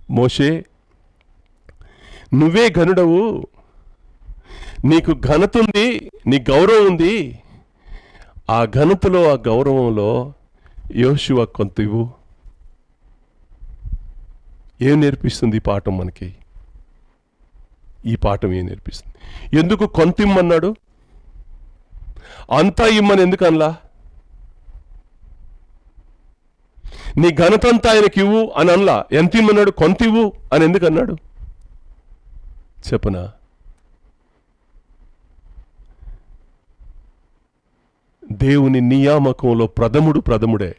మోషే నువ్వే ఘనుడవు నీకు ఘనత ఉంది నీ గౌరవం ఉంది ఆ ఘనతలో ఆ గౌరవంలో యోశువ కొంత ఇవ్వు ఏం నేర్పిస్తుంది ఈ పాఠం మనకి ఈ పాఠం ఏం నేర్పిస్తుంది ఎందుకు కొంత ఇమ్మన్నాడు అంతా ఇమ్మని ఎందుకు అనలా నీ ఘనతంతా ఆయనకి ఇవ్వు అని అనలా ఎంత ఇమ్మన్నాడు కొంత ఇవ్వు అని ఎందుకు అన్నాడు చెప్పనా దేవుని నియామకంలో ప్రథముడు ప్రథముడే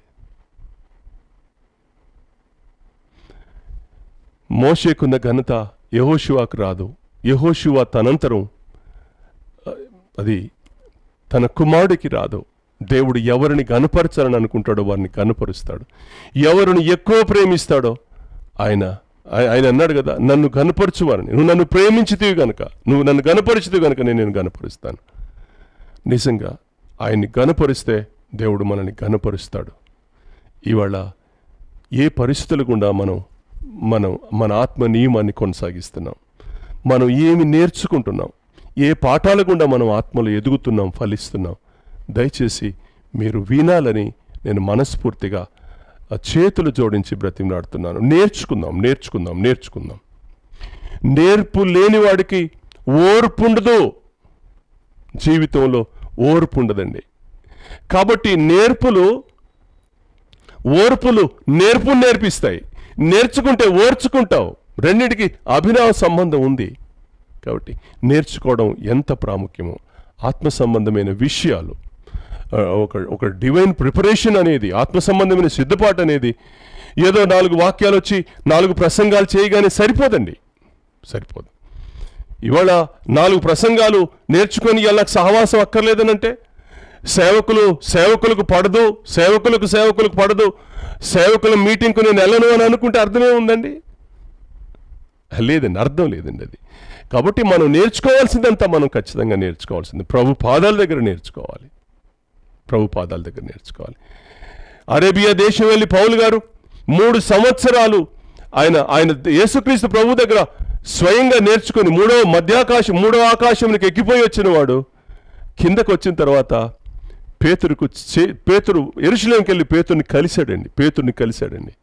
మోషేకున్న ఘనత యహోషువాకు రాదు యహోషువ తనంతరం ఆ, అది తన కుమారుడికి రాదు దేవుడు ఎవరిని గనపరచాలని అనుకుంటాడో వారిని గనపరుస్తాడు ఎవరిని ఎక్కువ ప్రేమిస్తాడో ఆయన ఆయ- ఆయన అన్నాడు కదా నన్ను గనపరచువారని నువ్వు నన్ను ప్రేమించితివి గనుక నువ్వు నన్ను గనపరిచితివి గనుక నేను నేను గనపరుస్తాను నిజంగా ఆయన్ని గనపరిస్తే దేవుడు మనల్ని గనపరుస్తాడు ఇవాళ ఏ పరిస్థితుల గుండా మనం మనం మన ఆత్మ నియమాన్ని కొనసాగిస్తున్నాం మనం ఏమి నేర్చుకుంటున్నాం ఏ పాఠాల గుండా మనం ఆత్మలో ఎదుగుతున్నాం ఫలిస్తున్నాం దయచేసి మీరు వినాలని నేను మనస్ఫూర్తిగా ఆ చేతులు జోడించి బ్రతిమలాడుతున్నాను నేర్చుకుందాం నేర్చుకుందాం నేర్చుకుందాం నేర్పు లేనివాడికి ఓర్పు ఉండదు జీవితంలో ఓర్పు ఉండదండి కాబట్టి నేర్పులు ఓర్పులు నేర్పు నేర్పిస్తాయి నేర్చుకుంటే ఓర్చుకుంటావు రెండింటికి అభినవ సంబంధం ఉంది కాబట్టి నేర్చుకోవడం ఎంత ప్రాముఖ్యమో ఆత్మ సంబంధమైన విషయాలు ఆ, ఒక ఒక డివైన్ ప్రిపరేషన్ అనేది ఆత్మ సంబంధమైన సిద్ధపాటు అనేది ఏదో నాలుగు వాక్యాలు వచ్చి నాలుగు ప్రసంగాలు చేయగానే సరిపోదండి సరిపోదు ఇవాళ నాలుగు ప్రసంగాలు నేర్చుకొని ఇలా సహవాసం అక్కర్లేదనంటే సేవకులు సేవకులకు పడదు సేవకులకు సేవకులకు పడదు సేవకుల మీటింగ్కు నేను వెళ్ళను అని అనుకుంటే అర్థమే ఉందండి లేదండి అర్థం లేదండి అది కాబట్టి మనం నేర్చుకోవాల్సిందంతా మనం ఖచ్చితంగా నేర్చుకోవాల్సింది ప్రభు పాదాల దగ్గర నేర్చుకోవాలి ప్రభు పాదాల దగ్గర నేర్చుకోవాలి అరేబియా దేశం వెళ్ళి పౌలు గారు మూడు సంవత్సరాలు ఆయన ఆయన యేసుక్రీస్తు ప్రభు దగ్గర స్వయంగా నేర్చుకొని మూడో మధ్యాకాశం మూడో ఆకాశంకి ఎక్కిపోయి వచ్చిన వాడు కిందకు వచ్చిన తర్వాత పేతురుకు చే- పేతురు ఎరుశలేంకి వెళ్ళి పేతుర్ని కలిశాడండి పేతుర్ని కలిశాడండి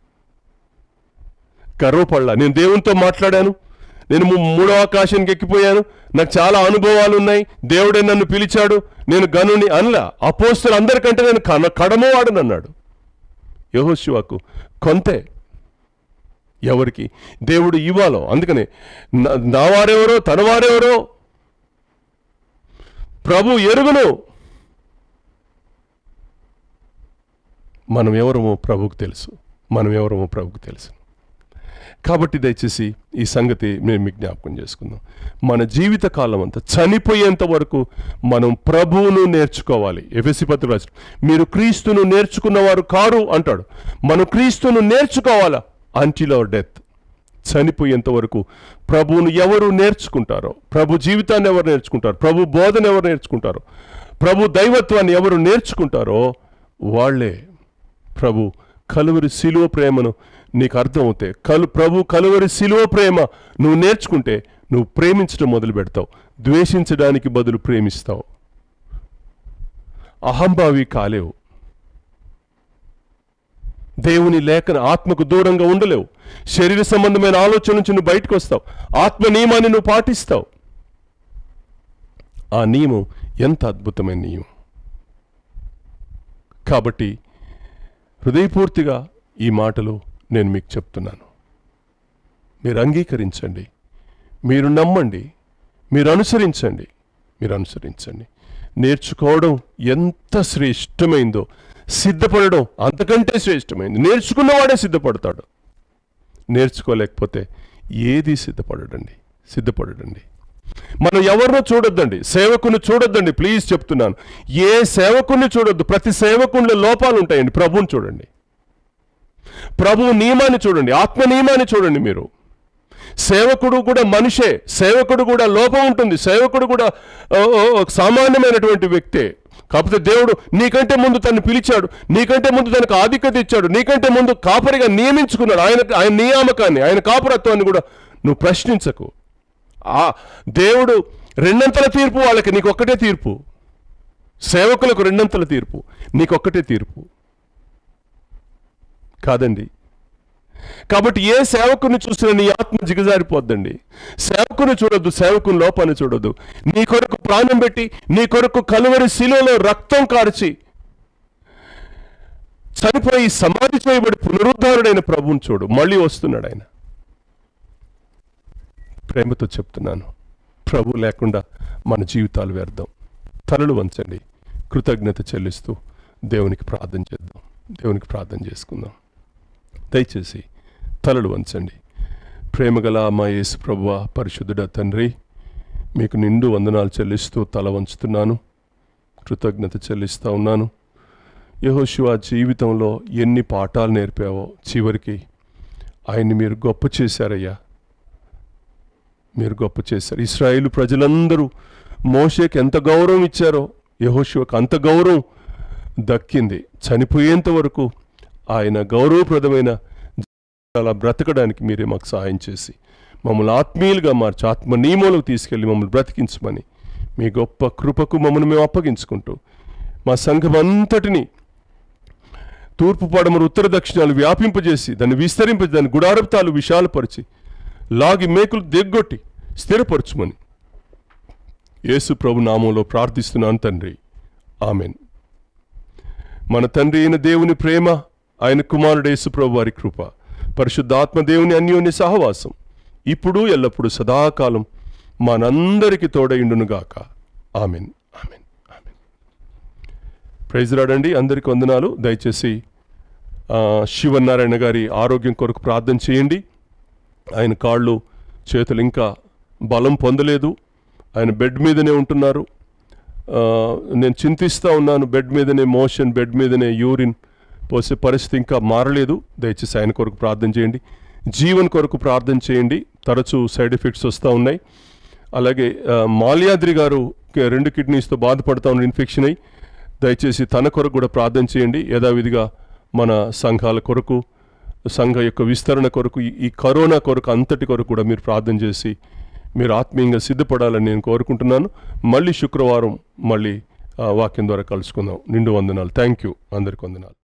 గర్వపడలా నేను దేవునితో మాట్లాడాను నేను ము- మూడో ఆకాశానికి ఎక్కిపోయాను నాకు చాలా అనుభవాలు ఉన్నాయి దేవుడే నన్ను పిలిచాడు నేను గనుని అనలా అపోస్తులు అందరికంటే నేను కన కడమవాడని అన్నాడు యహోశివాకు కొంతే ఎవరికి దేవుడు ఇవ్వాలో అందుకనే నా- నా వారెవరో తన వారెవరో ప్రభు ఎరుగును మనం ఎవరమో ప్రభుకు తెలుసు మనం ఎవరమో ప్రభుకు తెలుసు కాబట్టి దయచేసి ఈ సంగతి మేము మీకు జ్ఞాపకం చేసుకుందాం మన జీవిత కాలం అంతా చనిపోయేంత వరకు మనం ప్రభువును నేర్చుకోవాలి ఎఫెసి పత్రిక రాసిన మీరు క్రీస్తును నేర్చుకున్నవారు కారు అంటాడు మనం క్రీస్తును నేర్చుకోవాలా అంటిల్ అవర్ డెత్ చనిపోయేంత వరకు ప్రభువును ఎవరు నేర్చుకుంటారో ప్రభు జీవితాన్ని ఎవరు నేర్చుకుంటారో ప్రభు బోధన ఎవరు నేర్చుకుంటారో ప్రభు దైవత్వాన్ని ఎవరు నేర్చుకుంటారో వాళ్ళే ప్రభు కలువరి శిలువ ప్రేమను నీకు అర్థమవుతే కలు ప్రభు కలువరి శిలువ ప్రేమ నువ్వు నేర్చుకుంటే నువ్వు ప్రేమించడం మొదలు పెడతావు ద్వేషించడానికి బదులు ప్రేమిస్తావు అహంభావి కాలేవు దేవుని లేఖన ఆత్మకు దూరంగా ఉండలేవు శరీర సంబంధమైన ఆలోచన నుంచి నువ్వు బయటకు వస్తావు ఆత్మ నియమాన్ని నువ్వు పాటిస్తావు ఆ నియమం ఎంత అద్భుతమైన నియమం కాబట్టి హృదయపూర్తిగా ఈ మాటలు నేను మీకు చెప్తున్నాను మీరు అంగీకరించండి మీరు నమ్మండి మీరు అనుసరించండి మీరు అనుసరించండి నేర్చుకోవడం ఎంత శ్రేష్టమైందో సిద్ధపడడం అంతకంటే శ్రేష్టమైంది నేర్చుకున్నవాడే సిద్ధపడతాడు నేర్చుకోలేకపోతే ఏది సిద్ధపడడండి సిద్ధపడడండి మనం ఎవరినో చూడొద్దండి సేవకుని చూడొద్దండి ప్లీజ్ చెప్తున్నాను ఏ సేవకుని చూడొద్దు ప్రతి సేవకునిలో లోపాలు ఉంటాయండి ప్రభువుని చూడండి ప్రభువు నియమాన్ని చూడండి ఆత్మ నియమాన్ని చూడండి మీరు సేవకుడు కూడా మనిషే సేవకుడు కూడా లోపం ఉంటుంది సేవకుడు కూడా ఓ, ఓ, ఓ, సామాన్యమైనటువంటి వ్యక్తే కాకపోతే దేవుడు నీకంటే ముందు తను పిలిచాడు నీకంటే ముందు తనకు ఆధిక్యత ఇచ్చాడు నీకంటే ముందు కాపరిగా నియమించుకున్నాడు ఆయన ఆయన నియామకాన్ని ఆయన కాపురత్వాన్ని కూడా నువ్వు ప్రశ్నించకు ఆ దేవుడు రెండంతల తీర్పు వాళ్ళకి నీకు ఒక్కటే తీర్పు సేవకులకు రెండంతల తీర్పు నీకొక్కటే తీర్పు కాదండి కాబట్టి ఏ సేవకుని చూసినా నీ ఆత్మ జిగజారిపోద్దండి సేవకుని చూడొద్దు సేవకుని లోపాన్ని చూడొద్దు నీ కొరకు ప్రాణం పెట్టి నీ కొరకు కలువరి శిలువలో రక్తం కార్చి చనిపోయి సమాధి చేయబడి పునరుద్ధారుడైన ప్రభువుని చూడు మళ్ళీ వస్తున్నాడు ఆయన ప్రేమతో చెప్తున్నాను ప్రభు లేకుండా మన జీవితాలు వ్యర్థం తలలు వంచండి కృతజ్ఞత చెల్లిస్తూ దేవునికి ప్రార్థన చేద్దాం దేవునికి ప్రార్థన చేసుకుందాం దయచేసి తలలు వంచండి ప్రేమగల మా యేసు ప్రభువ పరిశుద్ధుడ తండ్రి మీకు నిండు వందనాలు చెల్లిస్తూ తల వంచుతున్నాను కృతజ్ఞత చెల్లిస్తూ ఉన్నాను యహోశివ జీవితంలో ఎన్ని పాఠాలు నేర్పావో చివరికి ఆయన్ని మీరు గొప్ప చేశారయ్యా మీరు గొప్ప చేశారు ఇస్రాయేలు ప్రజలందరూ మోషేకి ఎంత గౌరవం ఇచ్చారో యహోశివకు అంత గౌరవం దక్కింది చనిపోయేంత వరకు ఆయన గౌరవప్రదమైన అలా బ్రతకడానికి మీరే మాకు సహాయం చేసి మమ్మల్ని ఆత్మీయులుగా మార్చి ఆత్మ నియమంలోకి తీసుకెళ్ళి మమ్మల్ని బ్రతికించమని మీ గొప్ప కృపకు మమ్మల్ని మేము అప్పగించుకుంటూ మా సంఘం అంతటిని తూర్పు పడమరు ఉత్తర దక్షిణాలు వ్యాపింపజేసి దాన్ని విస్తరింపజేసి దాని గుడారప్తాలు విశాలపరిచి లాగి మేకులు దిగ్గొట్టి స్థిరపరచుమని యేసు ప్రభు నామంలో ప్రార్థిస్తున్నాను తండ్రి ఆమెన్ మన తండ్రి అయిన దేవుని ప్రేమ ఆయన కుమారుడు యేసు ప్రభు వారి కృప పరిశుద్ధాత్మ దేవుని అన్యోన్య సహవాసం ఇప్పుడు ఎల్లప్పుడూ సదాకాలం మనందరికి తోడయిండునుగాక ఆమెన్ ఆమెన్ ఆమెన్ ప్రైజ్ రాడండి అందరికి వందనాలు దయచేసి ఆ, శివనారాయణ గారి ఆరోగ్యం కొరకు ప్రార్థన చేయండి ఆయన కాళ్ళు చేతులు ఇంకా బలం పొందలేదు ఆయన బెడ్ మీదనే ఉంటున్నారు ఆ, నేను చింతిస్తూ ఉన్నాను బెడ్ మీదనే మోషన్ బెడ్ మీదనే యూరిన్ పోసే పరిస్థితి ఇంకా మారలేదు దయచేసి ఆయన కొరకు ప్రార్థన చేయండి జీవన్ కొరకు ప్రార్థన చేయండి తరచూ సైడ్ ఎఫెక్ట్స్ వస్తూ ఉన్నాయి అలాగే ఆ, మాల్యాద్రి గారు కి- రెండు కిడ్నీస్తో బాధపడుతూ ఉన్న ఇన్ఫెక్షన్ అయ్యి దయచేసి తన కొరకు కూడా ప్రార్థన చేయండి యథావిధిగా మన సంఘాల కొరకు సంఘ యొక్క విస్తరణ కొరకు ఈ- ఈ కరోనా కొరకు అంతటి కొరకు కూడా మీరు ప్రార్థన చేసి మీరు ఆత్మీయంగా సిద్ధపడాలని నేను కోరుకుంటున్నాను మళ్ళీ శుక్రవారం మళ్ళీ ఆ, వాక్యం ద్వారా కలుసుకుందాం నిండు వందనాలు థ్యాంక్ యూ అందరికి వందనాలు